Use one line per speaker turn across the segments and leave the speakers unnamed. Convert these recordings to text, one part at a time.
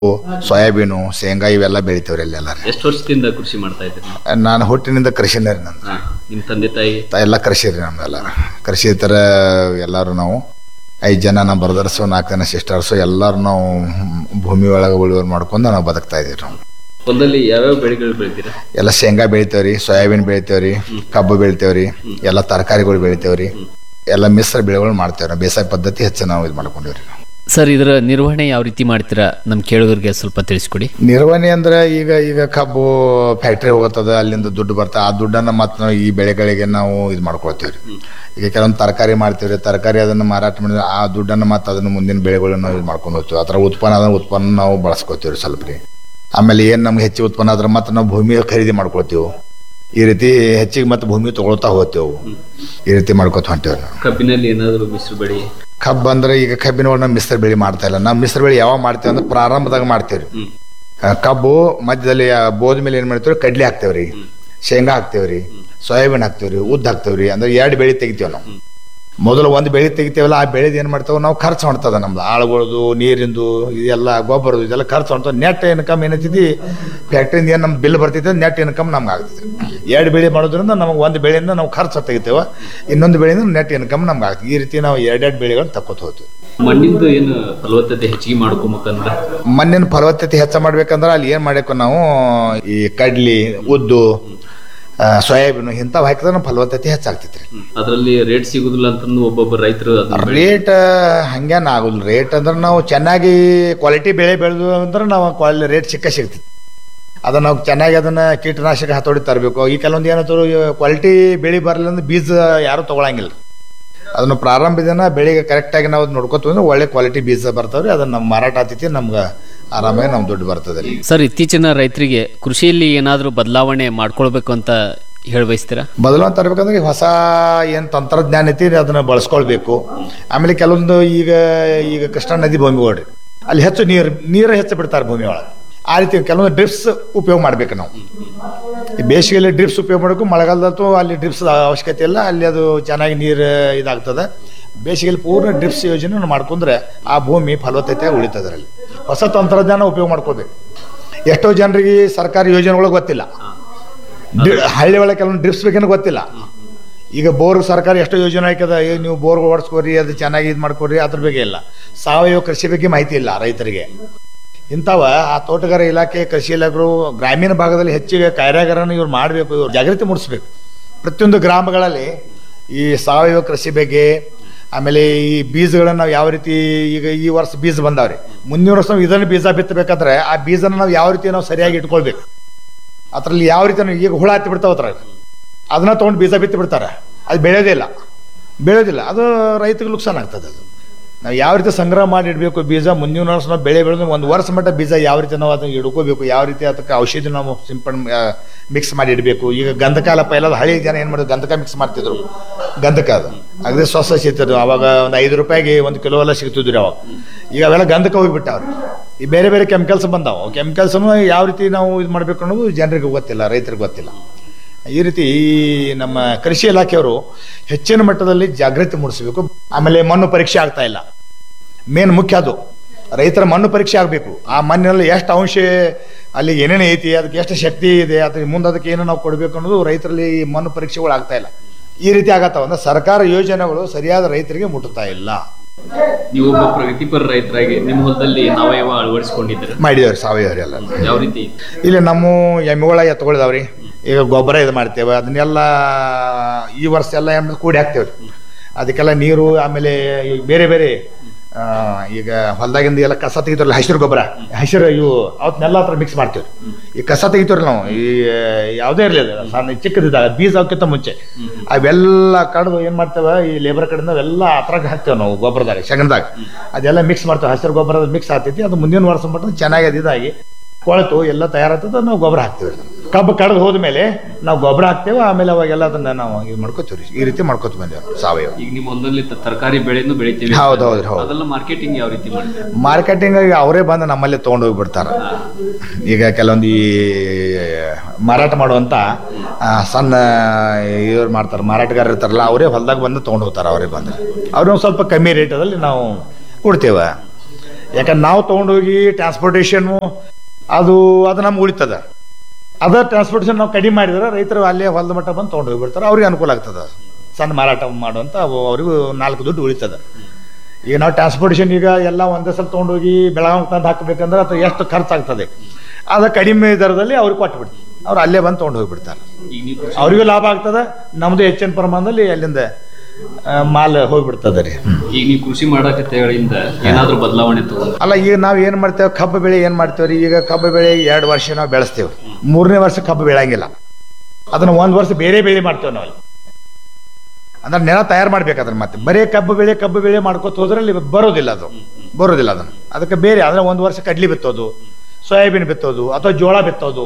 Soya bean ಶೇಂಗಾ ಇವೆಲ್ಲ ಬೆಳಿತೇವ್ರಿ ಅಲ್ಲೆಲ್ಲ
ಎಷ್ಟು ವರ್ಷದಿಂದ ಕೃಷಿ ಮಾಡ್ತಾ ಇದ್ದೀರಿ
ನಾನು ಹುಟ್ಟಿನಿಂದ ಕೃಷಿನೇ ರೀ ನಂದು
ಹಾ ನಿಮ್ಮ ತಂದೆ ತಾಯಿ
ತ- ಎಲ್ಲ ಕೃಷಿ ರೀ ನಮ್ದೆಲ್ಲ ಕೃಷಿ ಥರ ಎಲ್ಲರೂ ನಾವು ಐದು ಜನ ನಮ್ಮ ಬ್ರದರ್ಸು ನಾಲ್ಕು ಜನ ಸಿಸ್ಟರ್ಸು ಎಲ್ಲರೂ ನಾವು ಭೂಮಿ ಒಳಗೆ ಉಳುವರಿ ಮಾಡ್ಕೊಂಡು ನಾವು ಬದುಕ್ತಾ ಇದೀವಿ ನಾವು
ಹೊಲದಲ್ಲಿ ಯಾವ್ಯಾವ ಬೆಳೆಗಳು ಬೆಳಿತೀರಾ
ಎಲ್ಲ ಶೇಂಗಾ ಬೆಳಿತೇವ್ರಿ ಸೋಯಾಬೀನ್ ಬೆಳಿತೇವ್ರಿ ಕಬ್ಬು ಬೆಳಿತೇವ್ರಿ ಎಲ್ಲ ತರಕಾರಿಗಳು ಬೆಳಿತೇವ್ರಿ ಎಲ್ಲ ಮಿಶ್ರ ಬೆಳೆಗಳು ಮಾಡ್ತೇವ್ರಿ ಬೇಸಾಯ ಪದ್ಧತಿ ಹೆಚ್ಚು ನಾವು ಇದು ಮಾಡ್ಕೊಂಡಿವ್ರಿ ನಾವು
ಸರ್ ಇದರ ನಿರ್ವಹಣೆ ಯಾವ ರೀತಿ ಮಾಡ್ತೀರಾ ನಮ್ಮ ಕೇಳುಗರಿಗೆ ಸ್ವಲ್ಪ ತಿಳಿಸ್ಕೊಡಿ
ನಿರ್ವಹಣೆ ಅಂದ್ರೆ ಈಗ ಈಗ ಕಬ್ಬು ಫ್ಯಾಕ್ಟ್ರಿ ಹೋಗುತ್ತದ ಅಲ್ಲಿಂದ ದುಡ್ಡು ಬರ್ತಾ ಆ ದುಡ್ಡನ್ನ ಮತ್ತೆ ನಾವು ಈ ಬೆಳೆಗಳಿಗೆ ನಾವು ಇದು ಮಾಡ್ಕೊಳ್ತೀವಿ ಈಗ ಕೆಲವೊಂದು ತರಕಾರಿ ಮಾಡ್ತೀವಿ ತರಕಾರಿ ಅದನ್ನು ಮಾರಾಟ ಮಾಡಿದ್ರೆ ಆ ದುಡ್ಡನ್ನು ಮತ್ತೆ ಅದನ್ನು ಮುಂದಿನ ಬೆಳೆಗಳನ್ನ ನಾವು ಇದು ಮಾಡ್ಕೊಂಡು ಹೋಗ್ತೀವಿ ಅದರ ಉತ್ಪನ್ನ ಅದನ್ನ ಉತ್ಪನ್ನ ನಾವು ಬಳಸ್ಕೊತೀವಿ ಸ್ವಲ್ಪ ರೀ ಆಮೇಲೆ ಏನು ನಮ್ಗೆ ಹೆಚ್ಚು ಉತ್ಪನ್ನ ಆದ್ರೆ ಮತ್ತೆ ನಾವು ಭೂಮಿ ಖರೀದಿ ಮಾಡ್ಕೊಳ್ತೀವಿ ಈ ರೀತಿ ಹೆಚ್ಚಿಗೆ ಮತ್ತೆ ಭೂಮಿ ತಗೊಳ್ತಾ ಹೋಗ್ತೇವೆ ಈ ರೀತಿ ಮಾಡ್ಕೊತ ಹೊಂಟೇವೆ ನಾವು
ಕಬ್ಬಿನಲ್ಲಿ ಏನಾದರೂ ಮಿಶ್ರ ಬೆಳೆ
ಕಬ್ಬು ಅಂದ್ರೆ ಈಗ ಕಬ್ಬಿನ ಒಳಗೆ ನಾವು ಮಿಶ್ರ ಬೆಳೆ ಮಾಡ್ತಾ ಇಲ್ಲ ನಾವು ಮಿಶ್ರ ಬೆಳೆ ಯಾವಾಗ ಮಾಡ್ತೀವಿ ಅಂದ್ರೆ ಪ್ರಾರಂಭದಾಗ ಮಾಡ್ತೀವಿ
ಹ್ಮ್
ಆ, ಕಬ್ಬು ಮಧ್ಯದಲ್ಲಿ ಆ ಬೋದ ಮೇಲೆ ಏನ್ ಮಾಡ್ತೀವಿ ಕಡ್ಲಿ ಹಾಕ್ತೇವ್ರಿ ಶೇಂಗಾ ಹಾಕ್ತೇವ್ರಿ ಸೋಯಾಬೀನ್ ಹಾಕ್ತೇವ್ರಿ ಉದ್ದ ಹಾಕ್ತೇವ್ರಿ ಅಂದ್ರೆ ಎರಡು ಬೆಳೆ ತೆಗಿತೇವೆ ನಾವು ಮೊದಲು ಒಂದು ಬೆಳೆ ತೆಗಿತೇವಲ್ಲ ಆ ಬೆಳೆದು ಏನ್ ಮಾಡ್ತೇವೆ ನಾವು ಖರ್ಚು ಮಾಡ್ತದ ನಮ್ದು ಆಳುಗಳದು ನೀರಿಂದು ಇದೆಲ್ಲ ಗೊಬ್ಬರದು ಇದೆಲ್ಲ ಖರ್ಚು ಮಾಡ್ತೇವೆ ನೆಟ್ ಇನ್ಕಮ್ ಏನೈತಿ ಫ್ಯಾಕ್ಟ್ರಿಯಿಂದ ಏನು ನಮ್ದು ಬಿಲ್ ಬರ್ತೈತೆ ನೆಟ್ ಇನ್ಕಮ್ ನಮ್ಗೆ ಆಗ್ತೈತಿ ಎರಡು ಬೆಳೆ ಮಾಡೋದ್ರಿಂದ ನಮಗೆ ಒಂದು ಬೆಳೆಯಿಂದ ನಾವು ಖರ್ಚು ತೆಗಿತೇವೆ ಇನ್ನೊಂದು ಬೆಳೆಯಿಂದ ನೆಟ್ ಇನ್ಕಮ್ ನಮ್ಗೆ ಆಗ್ತದೆ ಈ ರೀತಿ ನಾವು ಎರಡೆರಡು ಬೆಳೆಗಳನ್ನ ತಕ್ಕೋತ ಹೋಗ್ತೀವಿ
ಮಣ್ಣಿಂದು ಏನು ಫಲವತ್ತತೆ ಹೆಚ್ಚಿಗೆ ಮಾಡ್ಕೊಬೇಕಂದ್ರೆ
ಮಣ್ಣಿನ ಫಲವತ್ತತೆ ಹೆಚ್ಚ ಮಾಡ್ಬೇಕಂದ್ರೆ ಅಲ್ಲಿ ಏನ್ ಮಾಡಬೇಕು ನಾವು ಈ ಕಡ್ಲಿ ಉದ್ದು ಆ, ಸೋಯಾಬೀನು ಇಂಥವು ಹಾಕಿದ್ರೆ ನಮ್ಮ ಫಲವತ್ತತೆ ಹೆಚ್ಚಾಗ್ತೈತ್ರಿ
ಅದರಲ್ಲಿ ರೇಟ್ ಸಿಗುದಿಲ್ಲ ಅಂತಂದು ಒಬ್ಬೊಬ್ಬ ರೈತರು ಅದನ್ನ ಬೆಳೆ-
ರೇಟ್ ಹಂಗೇನ್ ಆಗುದಿಲ್ಲ ರೇಟ್ ಅಂದ್ರೆ ನಾವು ಚೆನ್ನಾಗಿ ಕ್ವಾಲಿಟಿ ಬೆಳೆ ಬೆಳೆದು ಅಂದ್ರೆ ನಾವು ಕ್ವಾಲಿ ರೇಟ್ ಸಿಕ್ಕ ಸಿಗ್ತೈತಿ ಅದನ್ನ ನಾವು ಚೆನ್ನಾಗಿ ಅದನ್ನ ಕೀಟನಾಶಕ ಹತೋಡಿ ತರಬೇಕು ಈ ಕೆಲವೊಂದು ಏನಾದ್ರು ಕ್ವಾಲಿಟಿ ಬೆಳೆ ಬರಲಿಲ್ಲ ಅಂದ್ರೆ ಬೀಜ ಯಾರು ತಗೊಳಂಗಿಲ್ಲ ಅದನ್ನು ಪ್ರಾರಂಭದಿಂದ ಬೆಳೆಗೆ ಕರೆಕ್ಟಾಗಿ ನಾವು ನೋಡ್ಕೊತೀವಿ ಅಂದ್ರೆ ಒಳ್ಳೆ ಕ್ವಾಲಿಟಿ ಬೀಜ ಬರ್ತಾವ್ರಿ ಅದನ್ನ ನಮ್ಮ ಮಾರಾಟ ಆಗ್ತೈತಿ ನಮ್ಗೆ ಆರಾಮಾಗಿ ನಮ್ ದುಡ್ಡು ಬರ್ತದೆ ರೀ
ಸರ್ ಇತ್ತೀಚಿನ ರೈತರಿಗೆ ಕೃಷಿಯಲ್ಲಿ ಏನಾದರೂ ಬದಲಾವಣೆ ಮಾಡ್ಕೊಳ್ಬೇಕು ಅಂತ ಹೇಳಿ ಬಯಸ್ತೀರಾ
ಬದಲಾವಣೆ ತರಬೇಕಂದ್ರೆ ಈ ಹೊಸ ಏನು ತಂತ್ರಜ್ಞಾನ ಐತಿ ಅದನ್ನ ಬಳಸ್ಕೊಳ್ಬೇಕು ಆಮೇಲೆ ಕೆಲವೊಂದು ಈಗ ಈಗ ಕೃಷ್ಣಾ ನದಿ ಭೂಮಿಗಳ್ರಿ ಅಲ್ಲಿ ಹೆಚ್ಚು ನೀರು ನೀರು ಹೆಚ್ಚು ಬಿಡ್ತಾರೆ ಭೂಮಿ ಒಳಗೆ ಆ ರೀತಿ ಕೆಲವೊಂದು ಡ್ರಿಪ್ಸ್ ಉಪಯೋಗ ಮಾಡ್ಬೇಕು ನಾವು ಈ ಬೇಸಿಗೆಯಲ್ಲಿ ಡ್ರಿಪ್ಸ್ ಉಪಯೋಗ ಮಾಡಬೇಕು ಮಳೆಗಾಲದಲ್ಲೂ ಅಲ್ಲಿ ಡ್ರಿಪ್ಸ್ ಅವಶ್ಯಕತೆ ಇಲ್ಲ ಅಲ್ಲಿ ಅದು ಚೆನ್ನಾಗಿ ನೀರು ಇದಾಗ್ತದೆ ಬೇಸಿಗೆಯಲ್ಲಿ ಪೂರ್ಣ ಡ್ರಿಪ್ಸ್ ಯೋಜನೆ ಮಾಡ್ಕೊಂಡ್ರೆ ಆ ಭೂಮಿ ಫಲವತ್ತತೆ ಉಳಿತದೆ ಅದರಲ್ಲಿ ಹೊಸ ತಂತ್ರಜ್ಞಾನ ಉಪಯೋಗ ಮಾಡ್ಕೋಬೇಕು ಎಷ್ಟೋ ಜನರಿಗೆ ಸರ್ಕಾರಿ ಯೋಜನೆಗಳು ಗೊತ್ತಿಲ್ಲ ಡಿ- ಹಳ್ಳಿ ಒಳಗೆ ಕೆಲವೊಂದು ಡ್ರಿಪ್ಸ್ ಬೇಕೇನೋ ಗೊತ್ತಿಲ್ಲ ಈಗ ಬೋರ್ ಸರ್ಕಾರ ಎಷ್ಟೋ ಯೋಜನೆ ಹಾಕದ ಏ ನೀವು ಬೋರ್ ಓಡಿಸ್ಕೋರಿ ಅದು ಚೆನ್ನಾಗಿ ಇದು ಮಾಡ್ಕೊರಿ ಅದ್ರ ಬಗ್ಗೆ ಇಲ್ಲ ಸಾವಯವ ಕೃಷಿ ಬಗ್ಗೆ ಮಾಹಿತಿ ಇಲ್ಲ ರೈತರಿಗೆ ಇಂಥವ ಆ ತೋಟಗಾರ ಇಲಾಖೆ ಕೃಷಿ ಇಲಾಖೆಗಳು ಗ್ರಾಮೀಣ ಭಾಗದಲ್ಲಿ ಹೆಚ್ಚಿಗೆ ಕಾರ್ಯಾಗಾರನ ಇವ್ರು ಮಾಡಬೇಕು ಇವ್ರು ಜಾಗೃತಿ ಮೂಡಿಸ್ಬೇಕು ಪ್ರತಿಯೊಂದು ಗ್ರಾಮಗಳಲ್ಲಿ ಈ ಸಾವಯವ ಕೃಷಿ ಬಗ್ಗೆ ಆಮೇಲೆ ಈ ಬೀಜಗಳನ್ನ ನಾವು ಯಾವ ರೀತಿ ಈಗ ಈ ವರ್ಷ ಬೀಜ ಬಂದಾವ್ರಿ ಮುಂದಿನ ವರ್ಷ ನಾವು ಇದನ್ನು ಬೀಜ ಬಿತ್ತಬೇಕಾದ್ರೆ ಆ ಬೀಜನ ನಾವು ಯಾವ ರೀತಿ ನಾವು ಸರಿಯಾಗಿ ಇಟ್ಕೊಳ್ಬೇಕು ಅದ್ರಲ್ಲಿ ಯಾವ ರೀತಿ ನಾವು ಈಗ ಹುಳ ಹತ್ತಿ ಬಿಡ್ತಾವ ಅದ್ರಾಗ ಅದನ್ನ ತೊಗೊಂಡು ಬೀಜ ಬಿತ್ತಿ ಬಿಡ್ತಾರೆ ಅದು ಬೆಳೆಯೋದೇ ಇಲ್ಲ ಬೆಳೆಯೋದಿಲ್ಲ ಅದು ರೈತರಿಗೆ ನುಕ್ಸಾನ್ ಆಗ್ತದೆ ಅದು ನಾವು ಯಾವ ರೀತಿ ಸಂಗ್ರಹ ಮಾಡಿ ಇಡಬೇಕು ಬೀಜ ಮುಂದಿನ ವರ್ಷ ನಾವು ಬೆಳೆ ಬೆಳೆದು ಒಂದು ವರ್ಷ ಮಟ್ಟ ಬೀಜ ಯಾವ ರೀತಿ ನಾವು ಅದನ್ನ ಇಡ್ಕೋಬೇಕು ಯಾವ ರೀತಿ ಅದಕ್ಕೆ ಔಷಧಿ ನಾವು ಸಿಂಪಡಣೆ ಮಿಕ್ಸ್ ಮಾಡಿ ಇಡಬೇಕು ಈಗ ಗಂಧಕಾಲ ಪೈಲದ ಹಳಿ ಜನ ಏನು ಮಾಡೋದು ಗಂಧಕ ಮಿಕ್ಸ್ ಮಾಡ್ತಿದ್ರು ಗಂಧಕ ಅದು ಅಗದಿ ಸ್ವಸ್ಥ ಸಿಗ್ತಿದ್ರು ಅವಾಗ ಒಂದು ಐದು ರೂಪಾಯಿಗೆ ಒಂದು ಕಿಲೋ ಎಲ್ಲ ಸಿಗ್ತಿದ್ರು ಅವಾಗ ಈಗ ಅವೆಲ್ಲ ಗಂಧಕ ಹೋಗಿಬಿಟ್ಟವ್ರು ಈ ಬೇರೆ ಬೇರೆ ಕೆಮಿಕಲ್ಸ್ ಬಂದಾವು ಕೆಮಿಕಲ್ಸನ್ನು ಯಾವ ರೀತಿ ನಾವು ಇದು ಮಾಡಬೇಕು ಅನ್ನೋದು ಜನರಿಗೆ ಗೊತ್ತಿಲ್ಲ ರೈತರಿಗೆ ಗೊತ್ತಿಲ್ಲ ಈ ರೀತಿ ಈ ನಮ್ಮ ಕೃಷಿ ಇಲಾಖೆಯವರು ಹೆಚ್ಚಿನ ಮಟ್ಟದಲ್ಲಿ ಜಾಗೃತಿ ಮೂಡಿಸಬೇಕು ಆಮೇಲೆ ಮಣ್ಣು ಪರೀಕ್ಷೆ ಆಗ್ತಾ ಇಲ್ಲ ಮೇನ್ ಮುಖ್ಯ ಅದು ರೈತರ ಮಣ್ಣು ಪರೀಕ್ಷೆ ಆಗಬೇಕು ಆ ಮಣ್ಣಿನಲ್ಲಿ ಎಷ್ಟು ಅಂಶ ಅಲ್ಲಿ ಏನೇನು ಐತಿ ಅದಕ್ಕೆ ಎಷ್ಟು ಶಕ್ತಿ ಇದೆ ಅದಕ್ಕೆ ಮುಂದೆ ಅದಕ್ಕೆ ಏನು ನಾವು ಕೊಡಬೇಕು ಅನ್ನೋದು ರೈತರಲ್ಲಿ ಈ ಮಣ್ಣು ಪರೀಕ್ಷೆಗಳು ಆಗ್ತಾ ಇಲ್ಲ ಈ ರೀತಿ ಆಗತ್ತಾವ ಅಂದ್ರೆ ಸರ್ಕಾರ ಯೋಜನೆಗಳು ಸರಿಯಾದ ರೈತರಿಗೆ ಮುಟ್ಟುತ್ತಾ ಇಲ್ಲ
ನೀವು ಒಬ್ಬ ಪ್ರಗತಿಪರ ರೈತರಾಗಿ ನಿಮ್ಮ ಹೊಲದಲ್ಲಿ ಸಾವಯವ ಅಳವಡಿಸಿಕೊಂಡಿದ್ದೀರ
ಮಾಡಿದವ್ರಿ ಸಾವಯವ ಎಲ್ಲ
ಯಾವ ರೀತಿ
ಇಲ್ಲಿ ನಮ್ಮ ಎಮ್ಮೆಗಳ ಎತ್ತುಗಳಿದಾವ್ರಿ ಈಗ ಗೊಬ್ಬರ ಇದು ಮಾಡ್ತೇವೆ ಅದನ್ನೆಲ್ಲ ಈ ವರ್ಷ ಎಲ್ಲ ಎಮ್ಮೆ ಕೂಡಿ ಹಾಕ್ತೇವ್ರಿ ಅದಕ್ಕೆಲ್ಲ ನೀರು ಆಮೇಲೆ ಈ ಬೇರೆ ಬೇರೆ ಆ, ಈಗ ಹೊಲದಾಗಿಂದ ಎಲ್ಲ ಕಸ ತೆಗಿತಾರಲ್ಲ ಹಸಿರು ಗೊಬ್ಬರ ಹಸಿರು ಇವು ಅವತ್ನೆಲ್ಲ ಹತ್ರ ಮಿಕ್ಸ್ ಮಾಡ್ತೇವೆ ಈ ಕಸ ತೆಗಿತೀವ್ರಿ ನಾವು ಈ ಯಾವುದೇ ಇರಲಿ ಅದು ಸಣ್ಣ ಚಿಕ್ಕದಿದ್ದಾಗ ಬೀಜ ಅವಕ್ಕಿಂತ ಮುಂಚೆ ಅವೆಲ್ಲ ಕಡ್ದು ಏನ್ ಮಾಡ್ತೇವೆ ಈ ಲೇಬರ್ ಕಡೆಯಿಂದ ಅವೆಲ್ಲ ಅದ್ರಾಗ ಹಾಕ್ತೇವೆ ನಾವು ಗೊಬ್ಬರದಾಗ ಶಗಣದಾಗ ಅದೆಲ್ಲ ಮಿಕ್ಸ್ ಮಾಡ್ತೇವೆ ಹಸಿರು ಗೊಬ್ಬರ ಮಿಕ್ಸ್ ಆಗ್ತೈತಿ ಅದು ಮುಂದಿನ ವರ್ಷ ಮಟ್ಟ ಚೆನ್ನಾಗಿ ಅದು ಇದಾಗಿ ಕೊಳೆತು ಎಲ್ಲ ತಯಾರಾಗ್ತದೆ ನಾವು ಗೊಬ್ಬರ ಹಾಕ್ತೇವೆ ಕಬ್ಬು ಕಡ್ದು ಹೋದ್ಮೇಲೆ ನಾವು ಗೊಬ್ಬರ ಹಾಕ್ತೇವೆ ಆಮೇಲೆ ಅವಾಗೆಲ್ಲ ಅದನ್ನ ನಾವು ಇದು ಮಾಡ್ಕೋತೀವಿ ಈ ರೀತಿ ಮಾಡ್ಕೋತ ಬಂದೇವೆ ಸಾವಯವ
ಈಗ ನಿಮ್ಮ ಹೊಲದಲ್ಲಿ ತ- ತರಕಾರಿ ಬೆಳೆಯನ್ನು ಬೆಳಿತೀವಿ
ಹೌದು, ಹೌದು, ಹೌದು.
ಅದೆಲ್ಲ ಮಾರ್ಕೆಟಿಂಗ್ ಯಾವ ರೀತಿ ಮಾಡ್ತೀವಿ
ಮಾರ್ಕೆಟಿಂಗ್ ಅವರೇ ಬಂದು ನಮ್ಮಲ್ಲಿ ತೊಗೊಂಡು ಹೋಗ್ಬಿಡ್ತಾರೆ ಈಗ ಕೆಲವೊಂದು ಈ ಮಾರಾಟ ಮಾಡುವಂತ ಆ, ಸಣ್ಣ ಇವ್ರು ಮಾಡ್ತಾರೆ ಮಾರಾಟಗಾರ ಇರ್ತಾರಲ್ಲ ಅವರೇ ಹೊಲದಾಗ ಬಂದು ತೊಗೊಂಡು ಹೋಗ್ತಾರೆ ಅವರೇ ಬಂದು ಅವ್ರು ಒಂದು ಸ್ವಲ್ಪ ಕಮ್ಮಿ ರೇಟದಲ್ಲಿ ನಾವು ಕೊಡ್ತೇವೆ ಯಾಕಂದ್ರೆ ನಾವು ತೊಗೊಂಡೋಗಿ ಟ್ರಾನ್ಸ್ಪೋರ್ಟೇಷನ್ನು ಅದು ಅದು ನಮ್ಗೆ ಉಳಿತದ ಅದ ಟ್ರಾನ್ಸ್ಪೋರ್ಟೇಷನ್ ನಾವು ಕಡಿಮೆ ಮಾಡಿದ್ರೆ ರೈತರು ಅಲ್ಲೇ ಹೊಲದ ಮಟ್ಟ ಬಂದು ತೊಗೊಂಡು ಹೋಗ್ಬಿಡ್ತಾರೆ ಅವ್ರಿಗೆ ಅನುಕೂಲ ಆಗ್ತದೆ ಸಣ್ಣ ಮಾರಾಟ ಮಾಡುವಂತ ಅವು- ಅವ್ರಿಗೂ ನಾಲ್ಕು ದುಡ್ಡು ಉಳಿತದ ಈಗ ನಾವು ಟ್ರಾನ್ಸ್ಪೋರ್ಟೇಷನ್ ಈಗ ಎಲ್ಲ ಒಂದೇ ಸಲ ತೊಗೊಂಡೋಗಿ ಬೆಳಗಾವಿ ತಂದು ಹಾಕಬೇಕಂದ್ರೆ ಅದು ಎಷ್ಟು ಖರ್ಚಾಗ್ತದೆ ಅದ ಕಡಿಮೆ ದರದಲ್ಲಿ ಅವ್ರಿಗೆ ಕೊಟ್ಬಿಡ್ತೀವಿ ಅವ್ರು ಅಲ್ಲೇ ಬಂದು ತೊಗೊಂಡು ಹೋಗ್ಬಿಡ್ತಾರೆ
ಈಗ ನೀವು ಕೃಷಿ
ಅವ್ರಿಗೂ ಲಾಭ ಆಗ್ತದೆ ನಮ್ದು ಹೆಚ್ಚಿನ ಪ್ರಮಾಣದಲ್ಲಿ ಅಲ್ಲಿಂದ ಆ, ಮಾಲ್ ಹೋಗ್ಬಿಡ್ತದೆ ರೀ
ಈಗ ನೀವು ಕೃಷಿ ಮಾಡಕತ್ತೆಗಳಿಂದ ಏನಾದ್ರೂ ಬದಲಾವಣೆ ತಗೊಂಡು
ಅಲ್ಲ ಈಗ ನಾವು ಏನು ಮಾಡ್ತೇವೆ ಕಬ್ಬು ಬೆಳೆ ಏನು ಮಾಡ್ತೇವೆ ರೀ ಈಗ ಕಬ್ಬು ಬೆಳೆ ಎರಡು ವರ್ಷ ನಾವು ಬೆಳೆಸ್ತೇವೆ ಮೂರನೇ ವರ್ಷ ಕಬ್ಬು ಬೆಳೆಯಂಗಿಲ್ಲ ಅದನ್ನ ಒಂದು ವರ್ಷ ಬೇರೆ ಬೆಳೆ ಮಾಡ್ತೇವೆ ನಾವು ಅಲ್ಲಿ ಅಂದ್ರೆ ನೆಲ ತಯಾರು ಮಾಡ್ಬೇಕು ಅದನ್ನ ಮತ್ತೆ ಬರೀ ಕಬ್ಬು ಬೆಳೆ ಕಬ್ಬು ಬೆಳೆ ಮಾಡ್ಕೊತ ಹೋದ್ರೆ ಅಲ್ಲಿ ಬರೋದಿಲ್ಲ ಅದು ಬರೋದಿಲ್ಲ ಅದನ್ನು ಅದಕ್ಕೆ ಬೇರೆ ಅಂದ್ರೆ ಒಂದು ವರ್ಷ ಕಡ್ಲಿ ಬಿತ್ತೋದು ಸೋಯಾಬೀನ್ ಬಿತ್ತೋದು ಅಥವಾ ಜೋಳ ಬಿತ್ತೋದು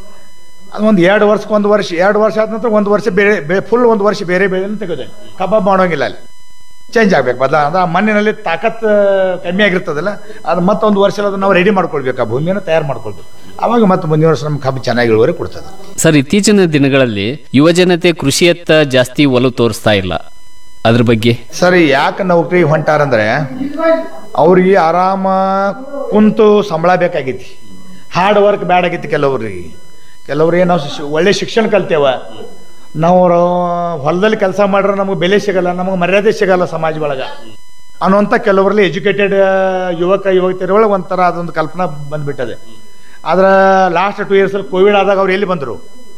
ಅದು ಒಂದು ಎರಡು ವರ್ಷಕ್ಕೆ ಒಂದು ವರ್ಷ ಎರಡು ವರ್ಷ ಆದ ನಂತರ ಒಂದು ವರ್ಷ ಬೇರೆ ಫುಲ್ ಒಂದು ವರ್ಷ ಬೇರೆ ಬೆಳೆಯನ್ನು ತೆಗೆದು ಕಬಾಬ್ ಮಾಡೋಂಗಿಲ್ಲ ಅಲ್ಲಿ ಚೇಂಜ್ ಆಗ್ಬೇಕು ಬದಲ ಅಂದ್ರೆ ಆ ಮಣ್ಣಿನಲ್ಲಿ ತಾಕತ್ ಕಮ್ಮಿ ಆಗಿರ್ತದಲ್ಲ ಅದು ಮತ್ತೊಂದು ವರ್ಷ ಅದು ನಾವು ರೆಡಿ ಮಾಡ್ಕೊಳ್ಬೇಕು ಆ ಭೂಮಿಯನ್ನು ತಯಾರು ಮಾಡ್ಕೊಳ್ಬೇಕು ಅವಾಗ ಮತ್ತೆ ಮುಂದಿನ ವರ್ಷ ನಮ್ಮ ಕಬ್ಬು ಚೆನ್ನಾಗಿ ಇಳುವರಿ ಕೊಡ್ತದೆ
ಸರ್ ಇತ್ತೀಚಿನ ದಿನಗಳಲ್ಲಿ ಯುವಜನತೆ ಕೃಷಿಯತ್ತ ಜಾಸ್ತಿ ಒಲವು ತೋರಿಸ್ತಾ ಇಲ್ಲ ಅದ್ರ ಬಗ್ಗೆ
ಸರಿ ಯಾಕೆ ನೌಕರಿಗೆ ಹೊಂಟಾರಂದ್ರೆ ಅವ್ರಿಗೆ ಆರಾಮ ಕುಂತು ಸಂಬಳ ಬೇಕಾಗೈತಿ ಹಾರ್ಡ್ ವರ್ಕ್ ಬ್ಯಾಡ್ ಆಗೈತಿ ಕೆಲವ್ರಿಗೆ ಕೆಲವ್ರಿಗೆ ನಾವು ಶಿ- ಒಳ್ಳೆ ಶಿಕ್ಷಣ ಕಲ್ತೇವ ನಾವು ರ- ಹೊಲದಲ್ಲಿ ಕೆಲಸ ಮಾಡ್ರೆ ನಮಗೆ ಬೆಲೆ ಸಿಗಲ್ಲ ನಮಗೆ ಮರ್ಯಾದೆ ಸಿಗಲ್ಲ ಸಮಾಜ ಒಳಗೆ ಅನ್ನುವಂಥ ಕೆಲವರಲ್ಲಿ ಎಜುಕೇಟೆಡ್ ಯುವಕ ಯುವತಿಯರ ಒಳಗೆ ಒಂಥರ ಅದೊಂದು ಕಲ್ಪನಾ ಬಂದ್ಬಿಟ್ಟದೆ ಆದ್ರೆ ಲಾಸ್ಟ್ ಟು ಇಯರ್ಸಲ್ಲಿ ಕೋವಿಡ್ ಆದಾಗ ಅವ್ರು ಎಲ್ಲಿ ಬಂದರು